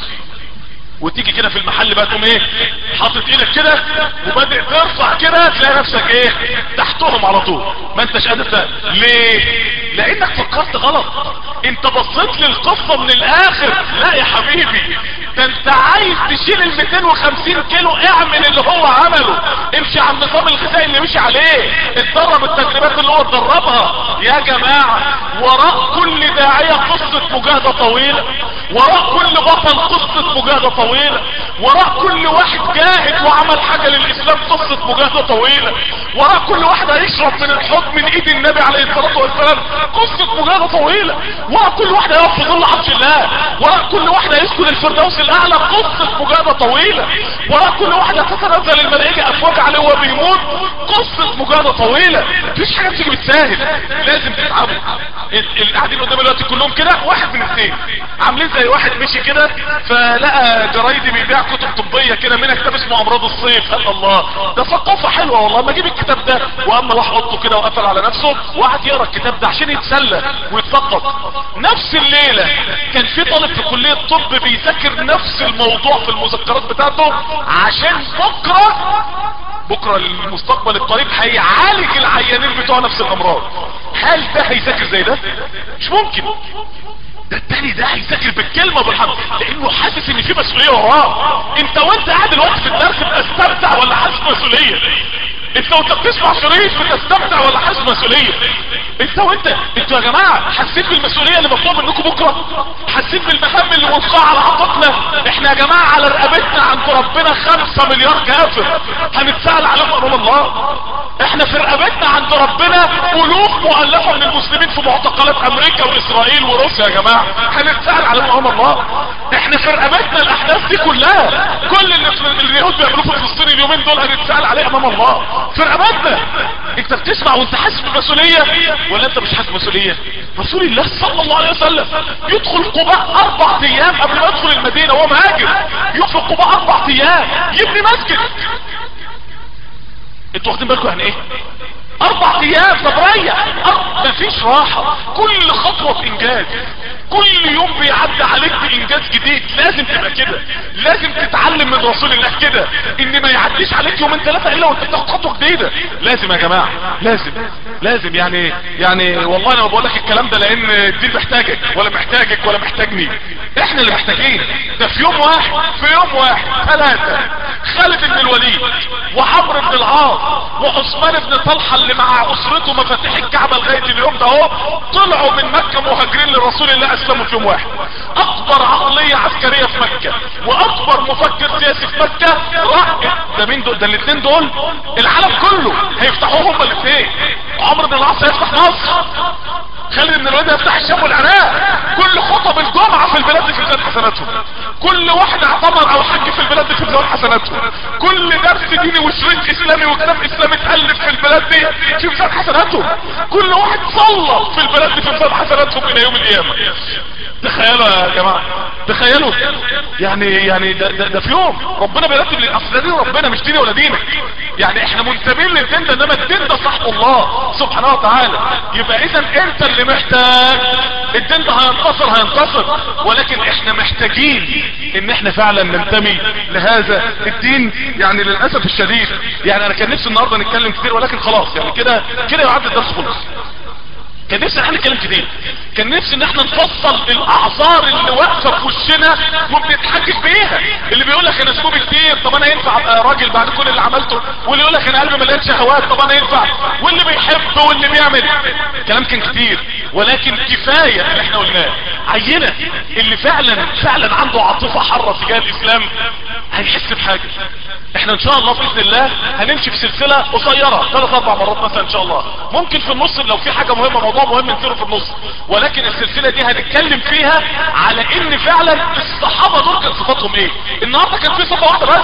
Speaker 2: وتيجي كده في المحل بقى تقوم ايه حاطط ايدك كده وبدأ ترفع كده تلاقي نفسك ايه تحتهم على طول ما انتش قادر ت- ليه لانك فكرت غلط انت بصيت للقصة من الاخر لا يا حبيبي ده انت عايز تشيل ال 250 كيلو اعمل اللي هو عمله امشي على النظام الغذائي اللي مشي عليه اتدرب التدريبات اللي هو اتدربها يا جماعة وراء كل داعية قصة مجاهدة طويلة وراء كل بطل قصة مجاهدة طويلة وراء كل واحد جاهد وعمل حاجة للاسلام قصة مجاهدة طويلة وراء كل واحد هيشرب من الحوض من ايد النبي عليه الصلاة والسلام قصة مجاهدة طويلة وراء كل واحد هيقف في ظل عرش الله وراء كل واحد هيسكن الفردوس الاعلى قصة مجاهدة طويلة وراء كل واحد هتتنزل الملائكة افواج عليه وهو بيموت قصة مجاهدة طويلة مفيش حاجة بتيجي بالساهل لازم تتعبوا ال- اللي قاعدين قدام دلوقتي كلهم كده واحد من اثنين عاملين زي واحد مشي كده فلقى جرايدي بيبيع كتب طبية كده منها كتاب اسمه امراض الصيف قال الله ده ثقافة حلوة والله ما اجيب الكتاب ده واما راح اوضته كده وقفل على نفسه وقعد يقرا الكتاب ده عشان يتسلى ويتثقف نفس الليلة كان في طالب في كلية طب بيذاكر نفس الموضوع في المذكرات بتاعته عشان بكرة بكرة المستقبل القريب هيعالج العيانين بتوع نفس الامراض هل ده هيذاكر زي ده مش ممكن ده التاني ده هيذاكر بالكلمة بالحرف لانه حاسس ان في مسؤولية وراه انت وانت قاعد الوقت في الدرس بتستمتع ولا حاسس مسؤولية انت وانت بتسمع شريط بتستمتع ولا حاسس مسؤولية انت وانت انتوا يا جماعة حسيت بالمسؤولية اللي مطلوب منكم بكرة حسيت بالمهام اللي موقعة على عاتقنا احنا يا جماعة على رقبتنا عند ربنا خمسة مليار كافر هنتسأل عليهم امام الله احنا في رقبتنا عند ربنا الوف مؤلفة من المسلمين في معتقلات امريكا واسرائيل وروسيا يا جماعة هنتسأل عليهم امام الله احنا في رقبتنا الاحداث دي كلها كل اللي في- اليهود بيعملوه في فلسطين اليومين دول هنتسأل عليه امام الله في رقبتنا انت بتسمع وانت حاسس بالمسؤولية ولا انت مش حاسس بالمسؤولية رسول الله صلى الله عليه وسلم يدخل قباء اربع ايام قبل ما يدخل المدينة وهو مهاجر يدخل قباء اربع ايام يبني مسجد انتوا واخدين بالكم يعني ايه اربع ايام طب ريح أر- مفيش راحة كل خطوة في انجاز كل يوم بيعدي عليك بانجاز جديد لازم تبقى كده لازم تتعلم من رسول الله كده ان ما يعديش عليك يومين ثلاثة الا وانت بتاخد خطوة جديدة لازم يا جماعة لازم لازم يعني يعني والله انا ما بقول لك الكلام ده لان الدين محتاجك ولا محتاجك ولا محتاجني احنا اللي محتاجين ده في يوم واحد في يوم واحد ثلاثة خالد بن الوليد وعمرو بن العاص وعثمان بن طلحة اللي مع اسرته مفاتيح الكعبة لغاية اليوم ده اهو طلعوا من مكة مهاجرين لرسول الله اسلموا في يوم واحد اكبر عقلية عسكرية في مكة واكبر مفكر سياسي في مكة راح ده مين دول ده الاثنين دول العالم كله هيفتحوه هما الاثنين عمرو بن العاص هيفتح مصر خالد بن الوليد يفتح الشام والعراق كل خطب الجمعة في البلاد دي في ميزان حسناتهم كل واحد اعتمر او حج في البلاد دي في ميزان حسناتهم كل درس ديني وشريط اسلامي وكتاب اسلامي اتالف في البلاد دي في ميزان حسناتهم كل واحد صلى في البلاد دي في ميزان حسناتهم الى يوم القيامة تخيلوا يا جماعة تخيلوا يعني يعني ده, ده, ده في يوم ربنا بيرتب لي اصل ده دين ربنا مش ديني ولا دينك يعني احنا منتمين للدين ده انما الدين ده صاحب الله سبحانه وتعالى يبقى اذا انت اللي محتاج الدين ده هينتصر هينتصر ولكن احنا محتاجين ان احنا فعلا ننتمي لهذا الدين يعني للاسف الشديد يعني انا كان نفسي النهارده نتكلم كتير ولكن خلاص يعني كده كده يعد الدرس خلص كان نفسي ان احنا نتكلم كتير كان نفسي ان احنا نفصل الاعذار اللي واقفه في وشنا وبنتحجج بيها اللي بيقول لك انا اسلوبي كتير طب انا ينفع ابقى راجل بعد كل اللي عملته واللي يقول لك انا قلبي مليان شهوات طب انا ينفع واللي بيحب واللي بيعمل كلام كان كتير ولكن كفايه اللي احنا قلناه عينه اللي فعلا فعلا عنده عاطفه حاره تجاه الاسلام هيحس بحاجه احنا ان شاء الله باذن الله هنمشي في سلسله قصيره ثلاث اربع مرات مثلا ان شاء الله ممكن في النص لو في حاجه مهمه موضوع مهم نصيره في النص ولكن السلسله دي هنتكلم فيها على ان فعلا الصحابه دول كان صفاتهم ايه النهارده كان في صفه واحده بس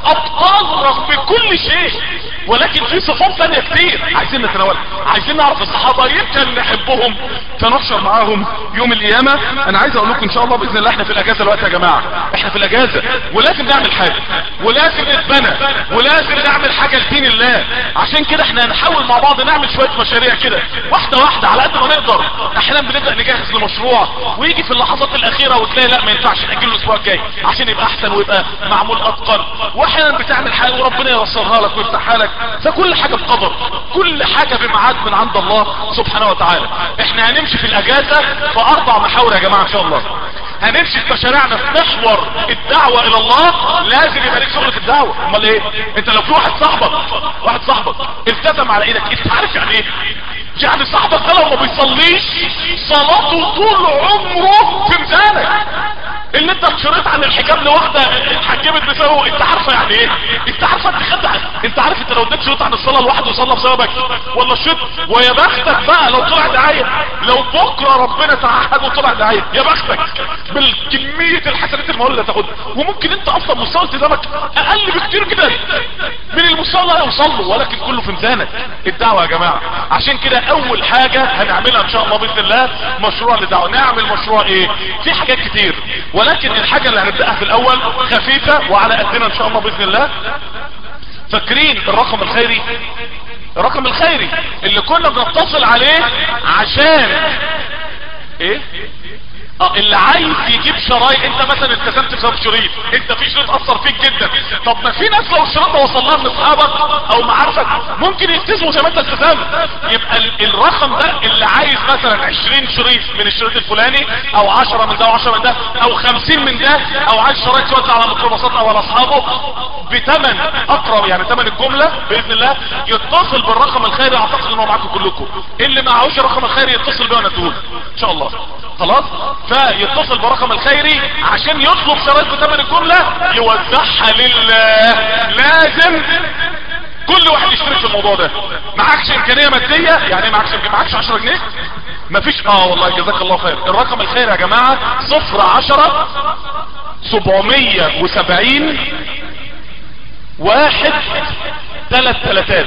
Speaker 2: ابطال رغم كل شيء ولكن في صفات ثانيه كتير عايزين نتناولها عايزين نعرف الصحابه يمكن نحبهم فنحشر معاهم يوم القيامه انا عايز اقول لكم ان شاء الله باذن الله احنا في الاجازه دلوقتي يا جماعه احنا في الاجازه ولازم نعمل حاجه ولازم نتبنى ولازم نعمل حاجه لدين الله عشان كده احنا هنحاول مع بعض نعمل شويه مشاريع كده واحده واحده على قد ما نقدر احيانا بنبدا نجهز لمشروع ويجي في اللحظات الاخيره وتلاقي لا ما ينفعش ناجله الاسبوع الجاي عشان يبقى احسن ويبقى معمول اتقن واحيانا بتعمل حاجه وربنا ييسرها لك ويفتحها لك فكل حاجه بقدر كل حاجه بميعاد من عند الله سبحانه وتعالى احنا هنمشي في الاجازه في اربع محاور يا جماعه ان شاء الله هنمشي في مشاريعنا في محور الدعوة الى الله لازم يبقى ليك شغل في الدعوة امال ايه انت لو في واحد صاحبك واحد صاحبك التزم على ايدك انت عارف يعني ايه يعني صاحبك ده لو ما بيصليش صلاته طول عمره في ميزانك اللي انت اتشريت عن الحجاب لواحده اتحجبت بسببه انت عارفه يعني ايه انت عارفه انت خدت انت عارف انت لو اديت شريط عن الصلاه لواحد وصلى بسببك ولا شريط ويا بختك بقى لو طلع دعايه لو بكره ربنا تعهد وطلع دعايه يا بختك بالكميه الحسنات المهوله اللي هتاخدها وممكن انت اصلا مستوى التزامك اقل بكتير جدا من المستوى اللي هيوصل له ولكن كله في ميزانك الدعوه يا جماعه عشان كده اول حاجه هنعملها ان شاء الله باذن الله مشروع للدعوه نعمل مشروع ايه في حاجات كتير ولكن الحاجة اللي هنبدأها في الاول خفيفة وعلى قدنا ان شاء الله باذن الله فاكرين الرقم الخيري الرقم الخيري اللي كنا بنتصل عليه عشان ايه اه اللي عايز يجيب شرايط انت مثلا التزمت بسبب شريط انت في شريط اثر فيك جدا طب ما في ناس لو الشريط ده وصل لها من اصحابك او معارفك ممكن يلتزموا زي ما انت التزمت يبقى ال الرقم ده اللي عايز مثلا 20 شريط من الشريط الفلاني او 10 من ده و10 من ده او 50 من ده او عايز شرايط توزع على ميكروباصات او على اصحابه بثمن اقرب يعني ثمن الجمله باذن الله يتصل بالرقم الخيري اعتقد ان هو معاكم كلكم اللي معهوش الرقم الخيري يتصل بيه وانا اديهوله ان شاء الله خلاص فيتصل برقم الخيري عشان يطلب شرايط بثمن الجملة يوزعها لله لازم كل واحد يشترك في الموضوع ده معكش امكانية مادية يعني ايه معكش معكش 10 جنيه مفيش اه والله جزاك الله خير الرقم الخيري يا جماعة صفر عشرة سبعمية وسبعين واحد تلات تلاتات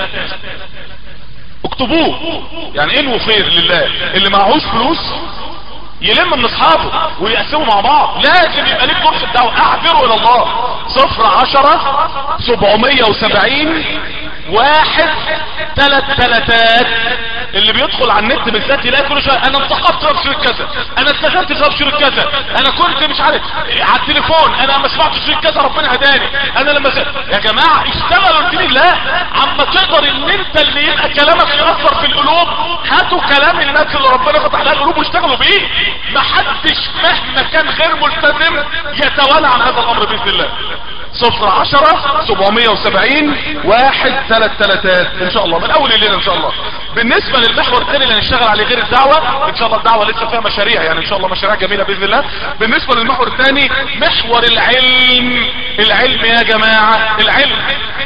Speaker 2: اكتبوه يعني انه خير لله اللي معهوش فلوس يلم من اصحابه ويقسموا مع بعض لازم يبقى ليك دور في الدعوه اعبروا الى الله صفر عشرة سبعمية وسبعين واحد تلات تلاتات اللي بيدخل على النت بالذات يلاقي كل شويه انا انتقدت بقى بشريط كذا انا اتخذت بقى بشريط كذا انا كنت مش عارف على التليفون انا ما سمعتش شريط كذا ربنا هداني انا لما س... يا جماعه اشتغلوا لدين الله عما تقدر ان انت اللي يبقى كلامك ياثر في القلوب هاتوا كلام الناس اللي ربنا فتح لها القلوب واشتغلوا بيه محدش مهما كان غير ملتزم يتوالى عن هذا الامر باذن الله صفر عشرة سبعمية وسبعين واحد ثلاث ثلاثات ان شاء الله من اول الليلة ان شاء الله بالنسبة للمحور الثاني اللي هنشتغل عليه غير الدعوة ان شاء الله الدعوة لسه فيها مشاريع يعني ان شاء الله مشاريع جميلة باذن الله بالنسبة للمحور الثاني محور العلم العلم يا جماعة العلم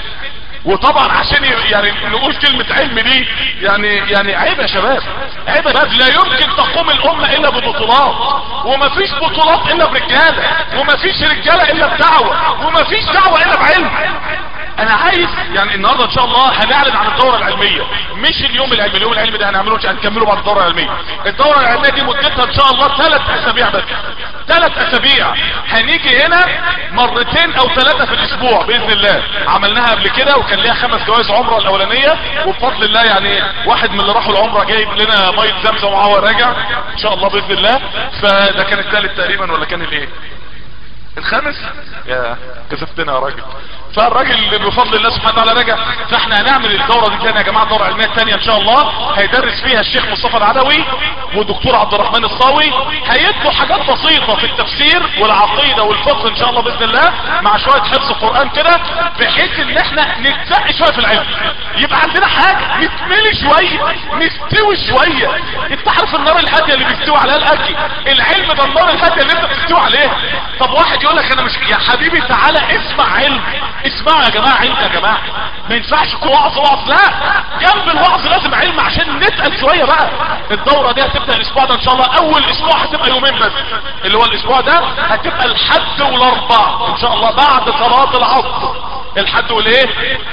Speaker 2: وطبعا عشان يعني نقول كلمة علم دي يعني يعني عيب يا شباب عيب يا شباب لا يمكن تقوم الامة الا ببطولات ومفيش بطولات الا برجالة ومفيش رجالة الا بدعوة ومفيش دعوة الا بعلم انا عايز يعني النهارده ان شاء الله هنعلن عن الدوره العلميه مش اليوم العلمي اليوم العلمي ده هنعمله مش هنكمله بعد الدوره العلميه الدوره العلميه دي مدتها ان شاء الله ثلاث اسابيع بس ثلاث اسابيع هنيجي هنا مرتين او ثلاثه في الاسبوع باذن الله عملناها قبل كده وكان ليها خمس جوائز عمره الاولانيه وبفضل الله يعني واحد من اللي راحوا العمره جايب لنا ميه زمزم وهو راجع ان شاء الله باذن الله فده كان الثالث تقريبا ولا كان الايه الخامس يا كسفتنا يا راجل فالراجل بفضل الله سبحانه وتعالى رجع فاحنا هنعمل الدورة دي تانية يا جماعة دورة علمية تانية ان شاء الله هيدرس فيها الشيخ مصطفى العدوي ودكتور عبد الرحمن الصاوي هيدوا حاجات بسيطة في التفسير والعقيدة والفقه ان شاء الله باذن الله مع شوية حفظ قرآن كده بحيث ان احنا نتسقي شوية في العلم يبقى عندنا حاجة نتملي شوية نستوي شوية انت عارف النار الهادية اللي بيستوي عليها الاكل العلم ده النار الهادية اللي انت بتستوي عليها طب واحد يقول لك انا مش يا حبيبي تعالى اسمع علم اسمعوا يا جماعة علم يا جماعة ما ينفعش كل وعظ وعظ لا جنب الوعظ لازم علم عشان نتقل شوية بقى الدورة دي هتبدأ الاسبوع ده ان شاء الله اول اسبوع هتبقى يومين بس اللي هو الاسبوع ده هتبقى الحد والاربع ان شاء الله بعد صلاة العصر الحد والايه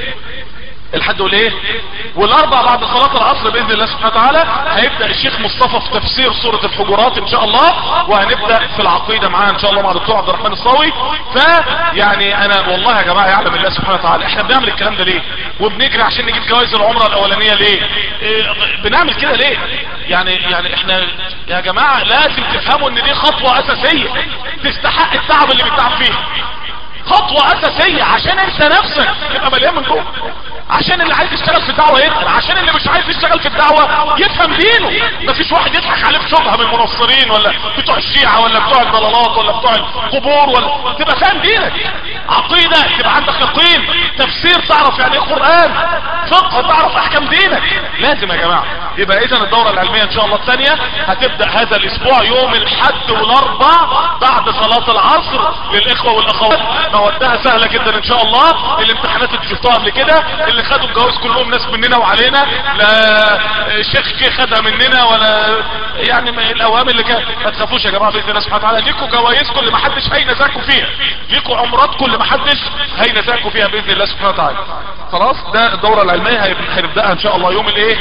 Speaker 2: الحد والايه والاربع بعد صلاة العصر باذن الله سبحانه وتعالى هيبدأ الشيخ مصطفى في تفسير سورة الحجرات ان شاء الله وهنبدأ في العقيدة معاه ان شاء الله مع دكتور عبد الرحمن الصاوي فيعني انا والله يا جماعة يعلم الله سبحانه وتعالى احنا بنعمل الكلام ده ليه وبنجري عشان نجيب جوائز العمرة الاولانية ليه إيه بنعمل كده ليه يعني يعني احنا يا جماعة لازم تفهموا ان دي خطوة اساسية تستحق التعب اللي بيتعب فيه خطوة اساسية عشان انت نفسك تبقى مليان من جوه عشان اللي عايز يشتغل في الدعوة يدخل عشان اللي مش عايز يشتغل في الدعوة يفهم دينه مفيش واحد يضحك عليه في شبهة من المنصرين ولا بتوع الشيعة ولا بتوع الضلالات ولا بتوع القبور ولا تبقى فاهم دينك عقيدة تبقى عندك يقين تفسير تعرف يعني ايه قرآن فقه تعرف احكام دينك لازم يا جماعة يبقى اذا الدورة العلمية ان شاء الله الثانية هتبدأ هذا الاسبوع يوم الحد والاربع بعد صلاة العصر للاخوة والاخوات مودها سهلة جدا ان شاء الله الامتحانات اللي شفتوها قبل كده اللي خدوا الجواز كلهم ناس مننا وعلينا لا شيخ كي خدها مننا ولا يعني الاوامر اللي كان ما تخافوش يا جماعه باذن الله سبحانه وتعالى ليكوا جوائزكم اللي ما حدش هينزاكوا فيها ليكوا عمراتكم اللي ما حدش هينزاكوا فيها باذن الله سبحانه وتعالى خلاص ده الدوره العلميه هنبداها ان شاء الله يوم الايه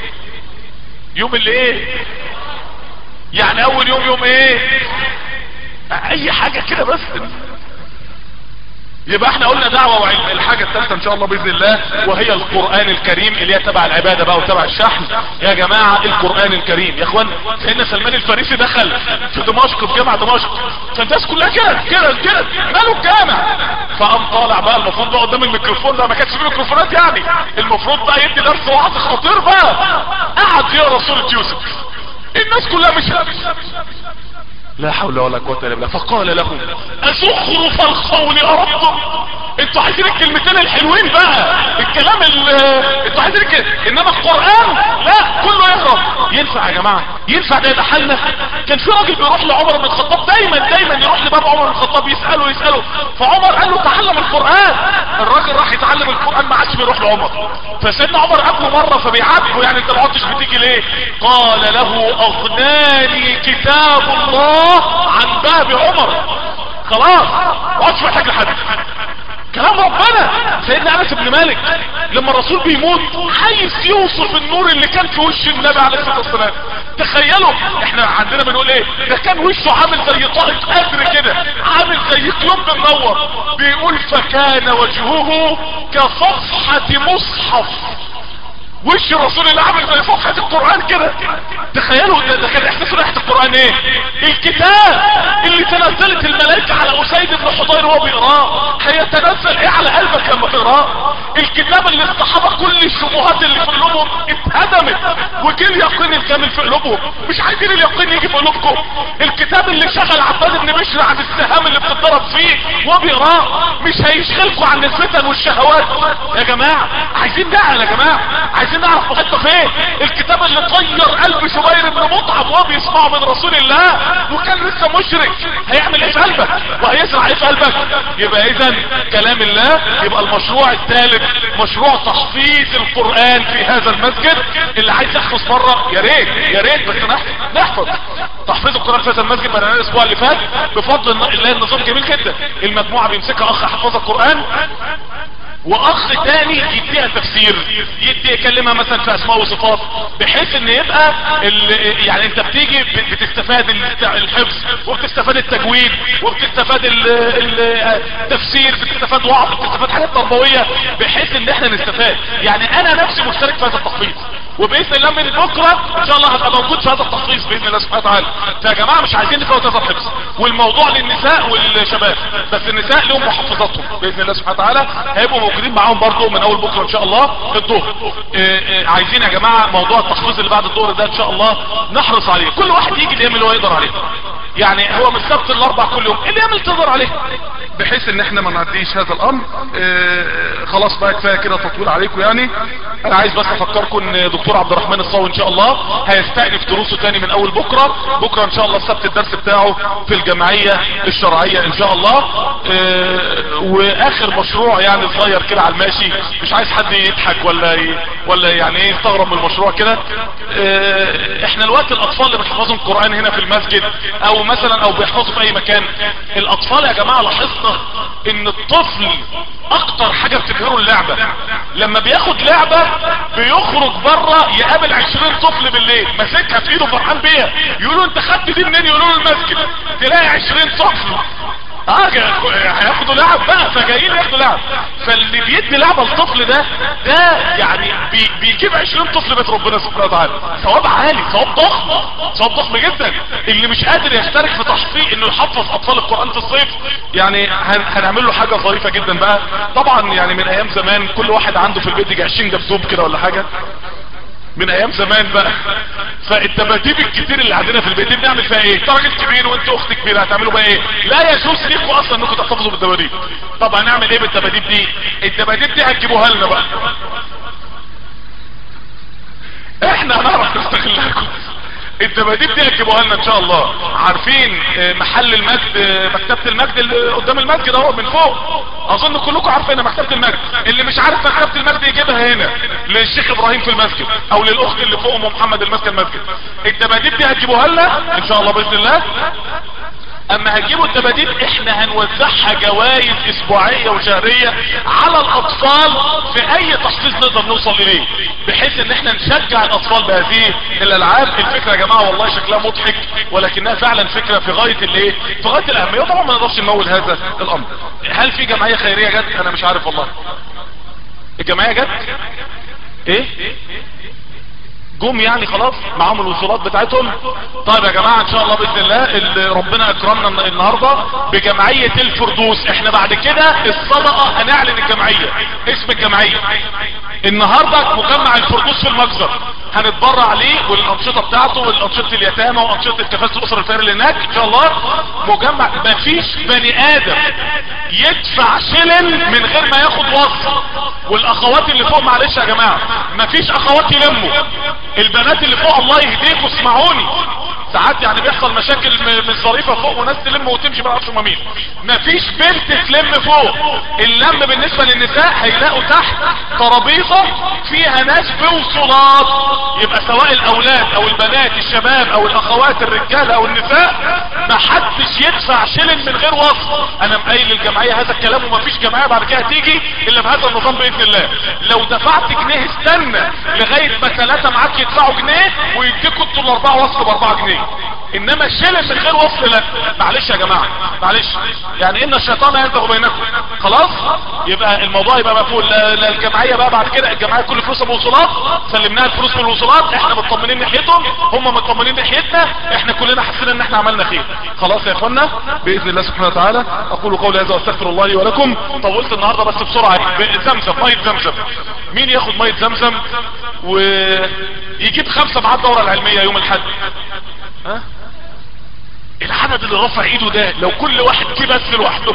Speaker 2: يوم الايه يعني اول يوم يوم ايه اي حاجه كده بس يبقى احنا قلنا دعوة وعلم الحاجة الثالثة ان شاء الله باذن الله وهي القرآن الكريم اللي هي تبع العبادة بقى وتبع الشحن يا جماعة القرآن الكريم يا اخوان سيدنا سلمان الفارسي دخل في دمشق في جامعة دمشق فالناس كلها كده كده كده ماله الجامع فقام طالع بقى المفروض بقى قدام الميكروفون ده ما كانش فيه ميكروفونات يعني المفروض بقى يدي درس وعظ خطير بقى قعد يقرا سورة يوسف الناس كلها مش لا حول ولا قوة الا بالله فقال لهم ازخرف القول اردتم انتوا عايزين الكلمتين الحلوين بقى الكلام انتوا عايزين كده انما القرآن لا كله يهرب ينفع يا جماعة ينفع ده يبقى حالنا كان في راجل بيروح لعمر بن الخطاب دايما دايما يروح لباب عمر بن الخطاب يسأله يسأله فعمر قال له تعلم القرآن الراجل راح يتعلم القرآن ما عادش بيروح لعمر فسيدنا عمر قابله مرة فبيعاتبه يعني انت ما عدتش بتيجي ليه قال له اغناني كتاب الله عن باب عمر خلاص ما عادش محتاج لحد كلام ربنا سيدنا انس بن مالك لما الرسول بيموت عايز يوصف النور اللي كان في وش النبي عليه الصلاه والسلام تخيلوا احنا عندنا بنقول ايه ده كان وشه عامل زي طاقه قدر كده عامل زي كلوب منور بيقول فكان وجهه كصفحه مصحف وش رسول الله عامل زي صفحة القرآن كده تخيلوا ده, ده كان احساس ريحة القرآن ايه الكتاب اللي تنزلت الملائكة على اسيد بن حضير وهو بيقراه هيتنزل ايه على قلبك لما تقراه الكتاب اللي الصحابة كل الشبهات اللي في قلوبهم اتهدمت وجه اليقين الكامل في قلوبهم مش عايزين اليقين يجي في قلوبكم الكتاب اللي شغل عباد بن بشر عن السهام اللي بتتضرب فيه وهو بيقراه مش هيشغلكم عن الفتن والشهوات يا جماعة عايزين نعمل يا جماعة عايزين نعرف محطة فين الكتاب اللي طير قلب شبير بن مطعم وهو بيسمعه من رسول الله وكان لسه مشرك هيعمل ايه في قلبك وهيزرع ايه في قلبك يبقى اذا كلام الله يبقى المشروع الثالث مشروع تحفيظ القرآن في هذا المسجد اللي عايز يحفظ مرة يا ريت يا ريت بس نحفظ نحفظ تحفيظ القرآن في هذا المسجد بدأنا الاسبوع اللي فات بفضل الله النظام جميل جدا المجموعة بيمسكها اخ حفظ القرآن واخ تاني يديها تفسير يدي يكلمها مثلا في اسماء وصفات بحيث ان يبقى ال- يعني انت بتيجي ب- بتستفاد ال- الحفظ وبتستفاد التجويد وبتستفاد ال- ال- التفسير بتستفاد وعظ بتستفاد حاجات تربويه بحيث ان احنا نستفاد يعني انا نفسي مشترك في هذا التحفيظ وباذن الله من بكره ان شاء الله هبقى موجود في هذا التحفيظ باذن الله سبحانه وتعالى فيا جماعه مش عايزين نفوت هذا الحفظ والموضوع للنساء والشباب بس النساء لهم محفظاتهم باذن الله سبحانه وتعالى هيبقوا موجودين معاهم برضو من اول بكره ان شاء الله الظهر إيه إيه عايزين يا جماعه موضوع التحفيظ اللي بعد الظهر ده ان شاء الله نحرص عليه كل واحد يجي الايام اللي هو يقدر عليه يعني هو من السبت الاربع كل يوم الايام اللي تقدر عليه
Speaker 3: بحيث ان احنا ما نعديش هذا الامر اه خلاص بقى كفايه كده تطويل عليكم يعني
Speaker 2: انا عايز بس افكركم ان دكتور عبد الرحمن الصاوي ان شاء الله هيستأنف دروسه تاني من اول بكرة بكرة ان شاء الله السبت الدرس بتاعه في الجمعية الشرعية ان شاء الله اه واخر مشروع يعني صغير كده على الماشي مش عايز حد يضحك ولا ي... ولا يعني ايه يستغرب من المشروع كده اه احنا الوقت الاطفال اللي بيحفظوا القرآن هنا في المسجد او مثلا او بيحفظوا في اي مكان الاطفال يا جماعة لاحظنا ان الطفل اكتر حاجة بتبهره اللعبة لما بياخد لعبة بيخرج بره يقابل عشرين طفل بالليل ماسكها في ايده فرحان بيها يقولوا انت خدت دي منين يقولوا له المسجد تلاقي عشرين طفل اه هياخدوا لعب بقى فجايين ياخدوا لعب فاللي بيدي لعبة الطفل ده ده يعني بي بيجيب 20 طفل بيت ربنا سبحانه وتعالى ثواب عالي ثواب ضخم ثواب ضخم جدا اللي مش قادر يشترك في تحقيق انه يحفظ اطفال القرآن في الصيف يعني هن هنعمل له حاجة ظريفة جدا بقى طبعا يعني من ايام زمان كل واحد عنده في البيت يجي 20 دبدوب كده ولا حاجة من ايام زمان بقى فالدباديب الكتير اللي عندنا في البيت دي بنعمل فيها ايه انت راجل كبير وانت اخت كبيره هتعملوا بقى ايه لا يجوز ليكم اصلا انكم تحتفظوا بالدباديب طب هنعمل ايه بالدباديب دي الدباديب دي هتجيبوها لنا بقى احنا هنعرف نستغلها كويس الدباديب دي هتجيبوها لنا ان شاء الله عارفين محل المجد مكتبة المجد اللي قدام المسجد اهو من فوق اظن كلكم عارفين مكتبة المجد اللي مش عارف مكتبة المجد يجيبها هنا للشيخ ابراهيم في المسجد او للاخت اللي فوق ام محمد المسجد المسجد الدباديب دي هتجيبوها لنا ان شاء الله باذن الله اما هتجيبوا الدباديب احنا هنوزعها جوائز اسبوعية وشهرية على الاطفال في اي تحفيظ نقدر نوصل اليه بحيث ان احنا نشجع الاطفال بهذه الالعاب الفكرة يا جماعة والله شكلها مضحك ولكنها فعلا فكرة في غاية الايه في غاية الاهمية وطبعا ما نقدرش نمول هذا الامر هل في جمعية خيرية جت انا مش عارف والله الجمعية جت ايه جم يعني خلاص معاهم الوصولات بتاعتهم طيب يا جماعة ان شاء الله باذن الله اللي ربنا اكرمنا النهاردة بجمعية الفردوس احنا بعد كده الصدقة هنعلن الجمعية اسم الجمعية النهاردة مجمع الفردوس في المجزر هنتبرع عليه والانشطة بتاعته والانشطة اليتامى وانشطة كفالة الاسر الفقيرة اللي هناك ان شاء الله مجمع مفيش بني ادم يدفع شلن من غير ما ياخد وصف والاخوات اللي فوق معلش يا جماعة مفيش اخوات يلموا البنات اللي فوق الله يهديكوا اسمعوني ساعات يعني بيحصل مشاكل مش ظريفة فوق وناس تلم وتمشي ما نعرفش هما مين مفيش بنت تلم فوق اللم بالنسبة للنساء هيلاقوا تحت ترابيزة فيها ناس بوصولات يبقى سواء الاولاد او البنات الشباب او الاخوات الرجال او النساء ما حدش يدفع شلن من غير وصف انا مقايل للجمعية هذا الكلام وما فيش جمعية بعد كده هتيجي الا بهذا النظام باذن الله لو دفعت جنيه استنى لغاية ما ثلاثة معاك يدفعوا جنيه ويديكوا انتوا الاربعة وصف باربعة جنيه انما الشلن من غير وصف لا معلش يا جماعة معلش يعني ان الشيطان ينزغ بينكم خلاص يبقى الموضوع يبقى مفهول لا, لا الجمعية بقى بعد كده الجمعية كل فلوسها بوصولات سلمناها الفلوس بالوصولات احنا مطمنين ناحيتهم هم مطمنين ناحيتنا احنا كلنا حاسين ان احنا عملنا خير خلاص يا اخوانا باذن الله سبحانه وتعالى اقول قولي هذا واستغفر الله لي ولكم طولت النهارده بس بسرعه زمزم ميه زمزم مين ياخد ميه زمزم ويجيب خمسه معاه الدوره العلميه يوم الاحد ها العدد اللي رفع ايده ده لو كل واحد جه بس لوحده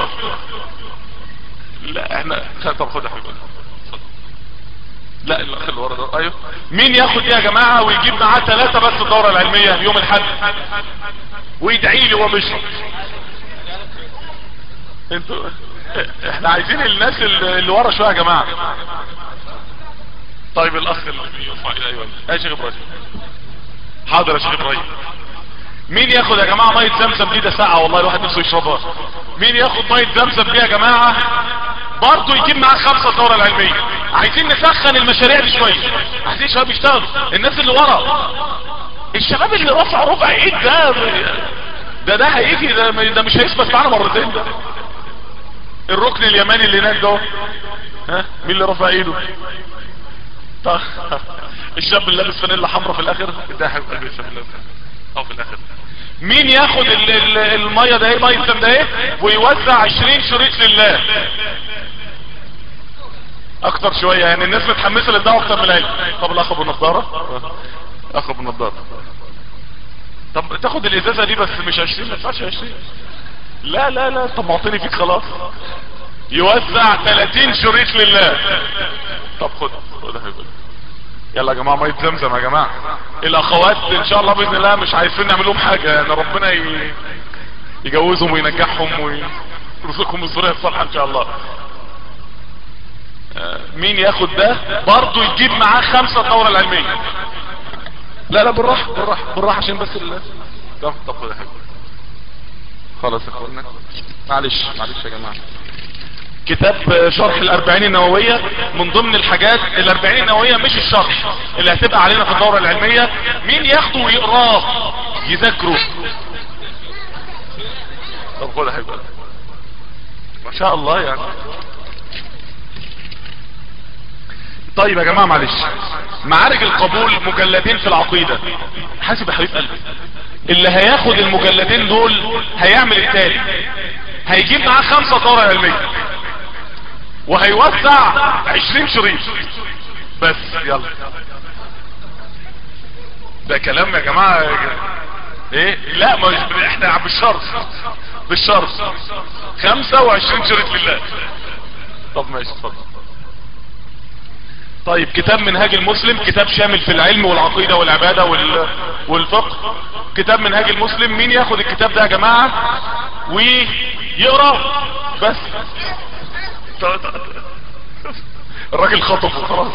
Speaker 2: لا احنا طب خد يا حبيبي لا الاخ اللي ورا ده ايوه مين ياخد ايه يا جماعه ويجيب معاه ثلاثه بس الدوره العلميه يوم الاحد ويدعي لي وهو بيشرب انتوا احنا عايزين الناس اللي ورا شويه يا جماعه طيب الاخ اللي بيرفع ايده ايوه يا شيخ ابراهيم حاضر يا شيخ ابراهيم مين ياخد يا جماعة مية زمزم دي ده ساعة والله الواحد نفسه يشربها مين ياخد مية زمزم دي يا جماعة برضه يجيب معاه خمسة الدورة العلمية عايزين نسخن المشاريع دي شوية عايزين شباب يشتغلوا الناس اللي ورا الشباب اللي رفع ربع ايد ده ده ده هيجي ده, ده مش هيثبت معانا مرتين ده الركن اليماني اللي هناك ده ها مين اللي رفع ايده طيب الشاب اللي لابس فانيلا حمراء في الاخر ده حبيب قلبي الشاب اللي لابس او في الاخر مين ياخد ال ال المية ده ايه مية ده ايه ويوزع عشرين شريط لله اكتر شوية يعني الناس متحمسة للدعوة اكتر من العلم طب الاخ ابو النضارة اخ ابو النضارة طب تاخد الازازة دي بس مش عشرين ما تدفعش عشرين لا لا لا طب معطيني فيك خلاص يوزع 30 شريط لله طب خد خد يا حبيبي يلا يا جماعه ميه زمزم يا جماعه الاخوات ان شاء الله باذن الله مش عايزين نعمل لهم حاجه يعني ربنا ي... يجوزهم وينجحهم ويرزقهم الذريه الصالحه ان شاء الله آه مين ياخد ده برضه يجيب معاه خمسه الدوره العلميه لا لا بالراحه بالراحه بالراحه عشان بس ال... طب طب خد يا حبيبي خلاص يا اخوانا معلش معلش يا جماعه كتاب شرح الاربعين النووية من ضمن الحاجات الاربعين النووية مش الشرح اللي هتبقى علينا في الدورة العلمية مين ياخده ويقراه يذاكره طب خد هيبقى ما شاء الله يعني طيب يا جماعة معلش معارج القبول مجلدين في العقيدة حاسب يا حبيب قلبي اللي هياخد المجلدين دول هيعمل التالي هيجيب معاه خمسة دورة علمية وهيوزع عشرين شريط بس يلا ده كلام يا جماعة ايه لا مش احنا بالشرط بالشرط خمسة وعشرين شريط لله طب ماشي اتفضل طيب كتاب منهاج المسلم كتاب شامل في العلم والعقيدة والعبادة وال... والفقه كتاب منهاج المسلم مين ياخد الكتاب ده يا جماعة ويقرأ بس الراجل خطف وخلاص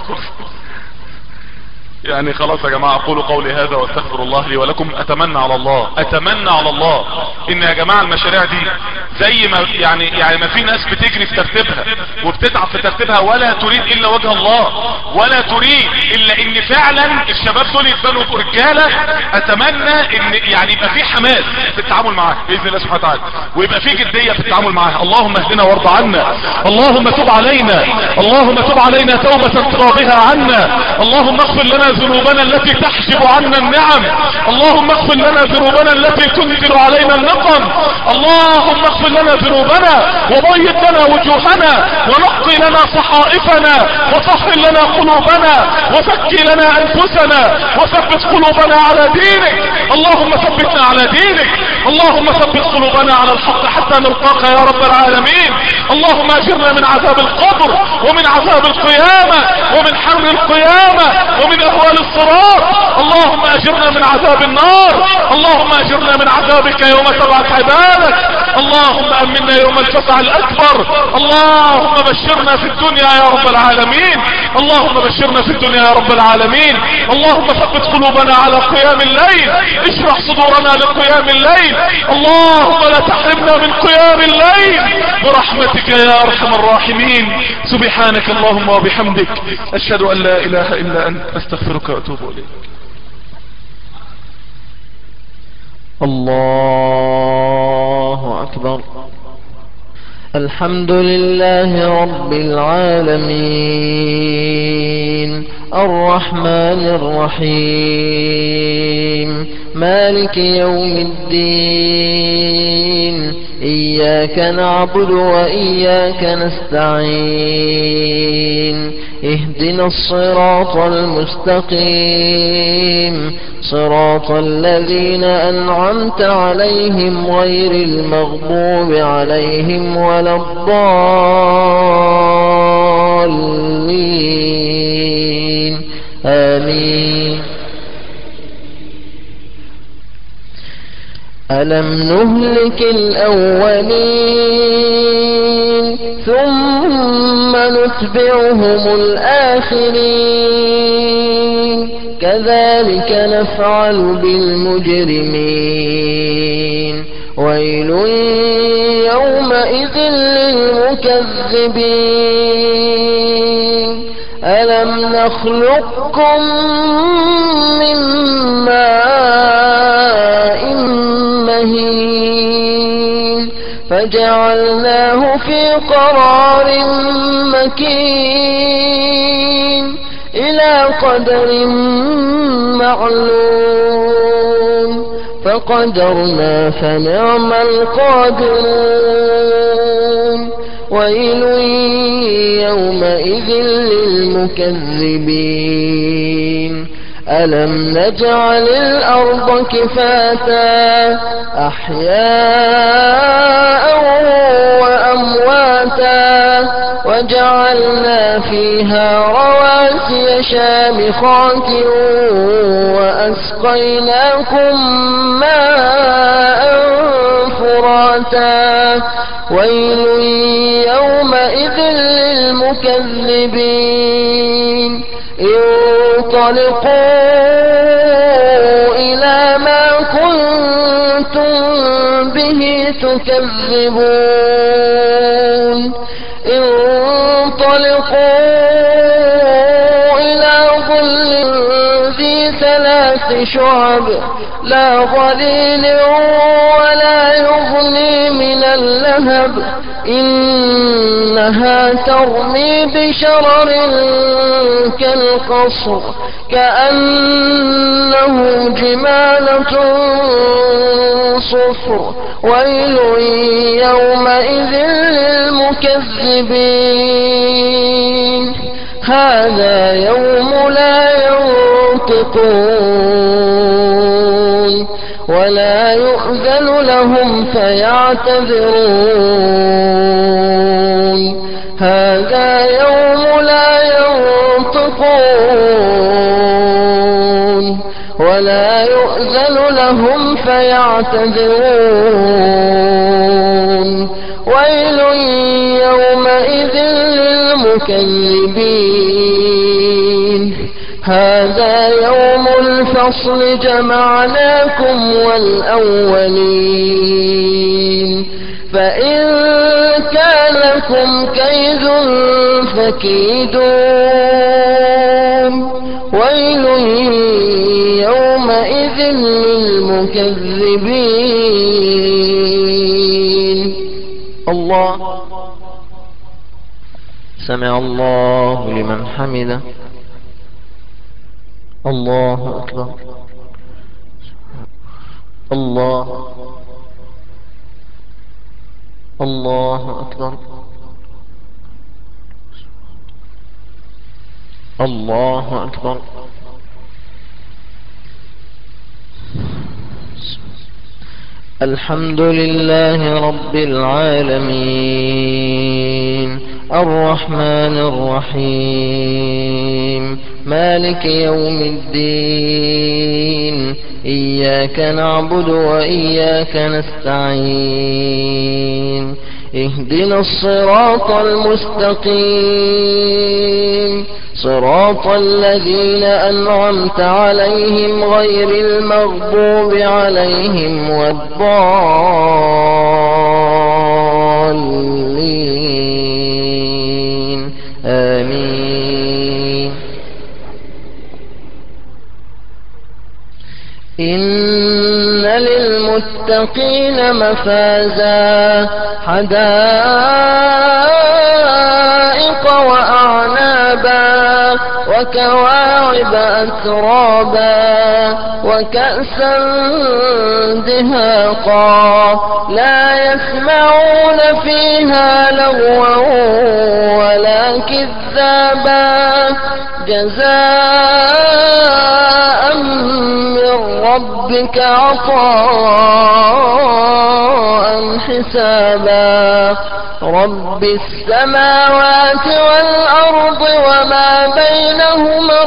Speaker 2: يعني خلاص يا جماعة اقول قولي هذا واستغفر الله لي ولكم اتمنى على الله اتمنى على الله ان يا جماعة المشاريع دي زي ما يعني يعني ما في ناس بتجري في ترتيبها وبتتعب في ترتيبها ولا تريد الا وجه الله ولا تريد الا ان فعلا الشباب دول يتبنوا رجالة اتمنى ان يعني يبقى في حماس في التعامل معاها باذن الله سبحانه وتعالى ويبقى في جدية في التعامل معاها اللهم اهدنا وارض عنا اللهم تب علينا اللهم تب علينا توبة ترضى بها عنا اللهم اغفر لنا ذنوبنا التي تحجب عنا النعم اللهم اغفر لنا ذنوبنا التي تنزل علينا النقم اللهم اغفر لنا ذنوبنا وبيض لنا وجوهنا ونقي لنا صحائفنا وطهر لنا قلوبنا وزكي لنا انفسنا وثبت قلوبنا على دينك اللهم ثبتنا على دينك اللهم ثبت قلوبنا على الحق حتى نلقاك يا رب العالمين اللهم اجرنا من عذاب القبر ومن عذاب القيامة ومن حر القيامة ومن اهوال الصراط اللهم اجرنا من عذاب النار اللهم اجرنا من عذابك يوم تبعث عبادك اللهم امنا يوم الفزع الاكبر اللهم بشرنا في الدنيا يا رب العالمين اللهم بشرنا في الدنيا يا رب العالمين اللهم ثبت قلوبنا على قيام الليل اشرح صدورنا لقيام الليل اللهم لا تحرمنا من قيام الليل برحمتك يا ارحم الراحمين سبحانك اللهم وبحمدك اشهد ان لا اله الا انت استغفرك واتوب اليك
Speaker 4: الله أكبر الحمد لله رب العالمين الرحمن الرحيم مالك يوم الدين إياك نعبد وإياك نستعين اهدنا الصراط المستقيم صراط الذين أنعمت عليهم غير المغضوب عليهم ولا الضالين آمين ألم نهلك الأولين ثم نتبعهم الآخرين كذلك نفعل بالمجرمين ويل يومئذ للمكذبين ألم نخلقكم من ماء مهين فجعلناه في قرار مكين إلى قدر معلوم فقدرنا فنعم القادرون ويل يومئذ للمكذبين ألم نجعل الأرض كفاتا أحياء وأمواتا وجعلنا فيها رواسي شامخات وأسقيناكم ماء فراتا ويل يومئذ للمكذبين انطلقوا إلى ما كنتم به تكذبون انطلقوا إلى ظل ذي ثلاث شعب لا ظليل ولا يغني من اللهب إنها ترمي بشرر كالقصر كأنه جمالة صفر ويل يومئذ للمكذبين هذا يوم لا ينطقون ولا يؤذن لهم فيعتذرون هذا يوم لا ينطقون ولا يؤذن لهم فيعتذرون ويل يومئذ للمكذبين هذا يوم الفصل جمعناكم والأولين فإن كان لكم كيد فكيدون ويل يومئذ للمكذبين الله سمع الله لمن حمده الله أكبر الله الله أكبر الله أكبر الحمد لله رب العالمين الرحمن الرحيم مالك يوم الدين إياك نعبد وإياك نستعين اهدنا الصراط المستقيم صراط الذين أنعمت عليهم غير المغضوب عليهم والضالين آمين إن للمتقين مفازا حدائق وأعنابا وكواعب أترابا وكأسا دهاقا لا يسمعون فيها لغوا ولا كذابا جزاء من ربك عطاء حسابا رب السماوات والأرض وما بينهما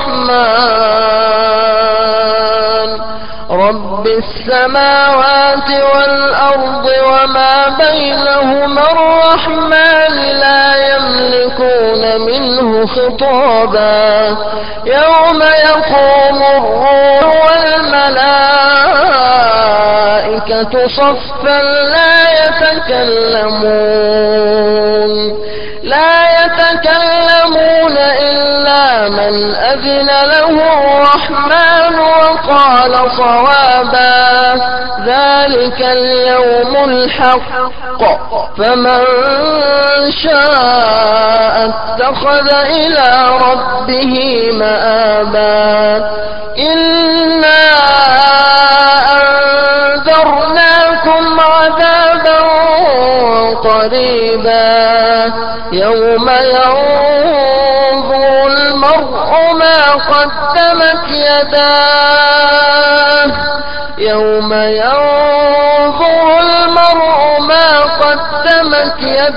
Speaker 4: الرحمن رب السماوات والأرض وما بينهما الرحمن لا يملكون منه خطابا يوم يقوم الروح والملائكة صفا لا يتكلمون لا يتكلمون إلا من أذن له الرحمن وقال صوابا ذلك اليوم الحق فمن شاء اتخذ إلى ربه مآبا إنا أنذرناكم عذابا قريبا يوم ينظر المرء ما قدمت يداه يوم ينظر المرء ما قدمت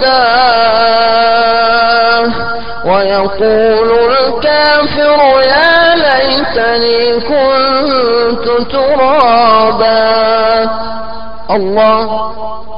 Speaker 4: يداه ويقول الكافر يا ليتني كنت ترابا الله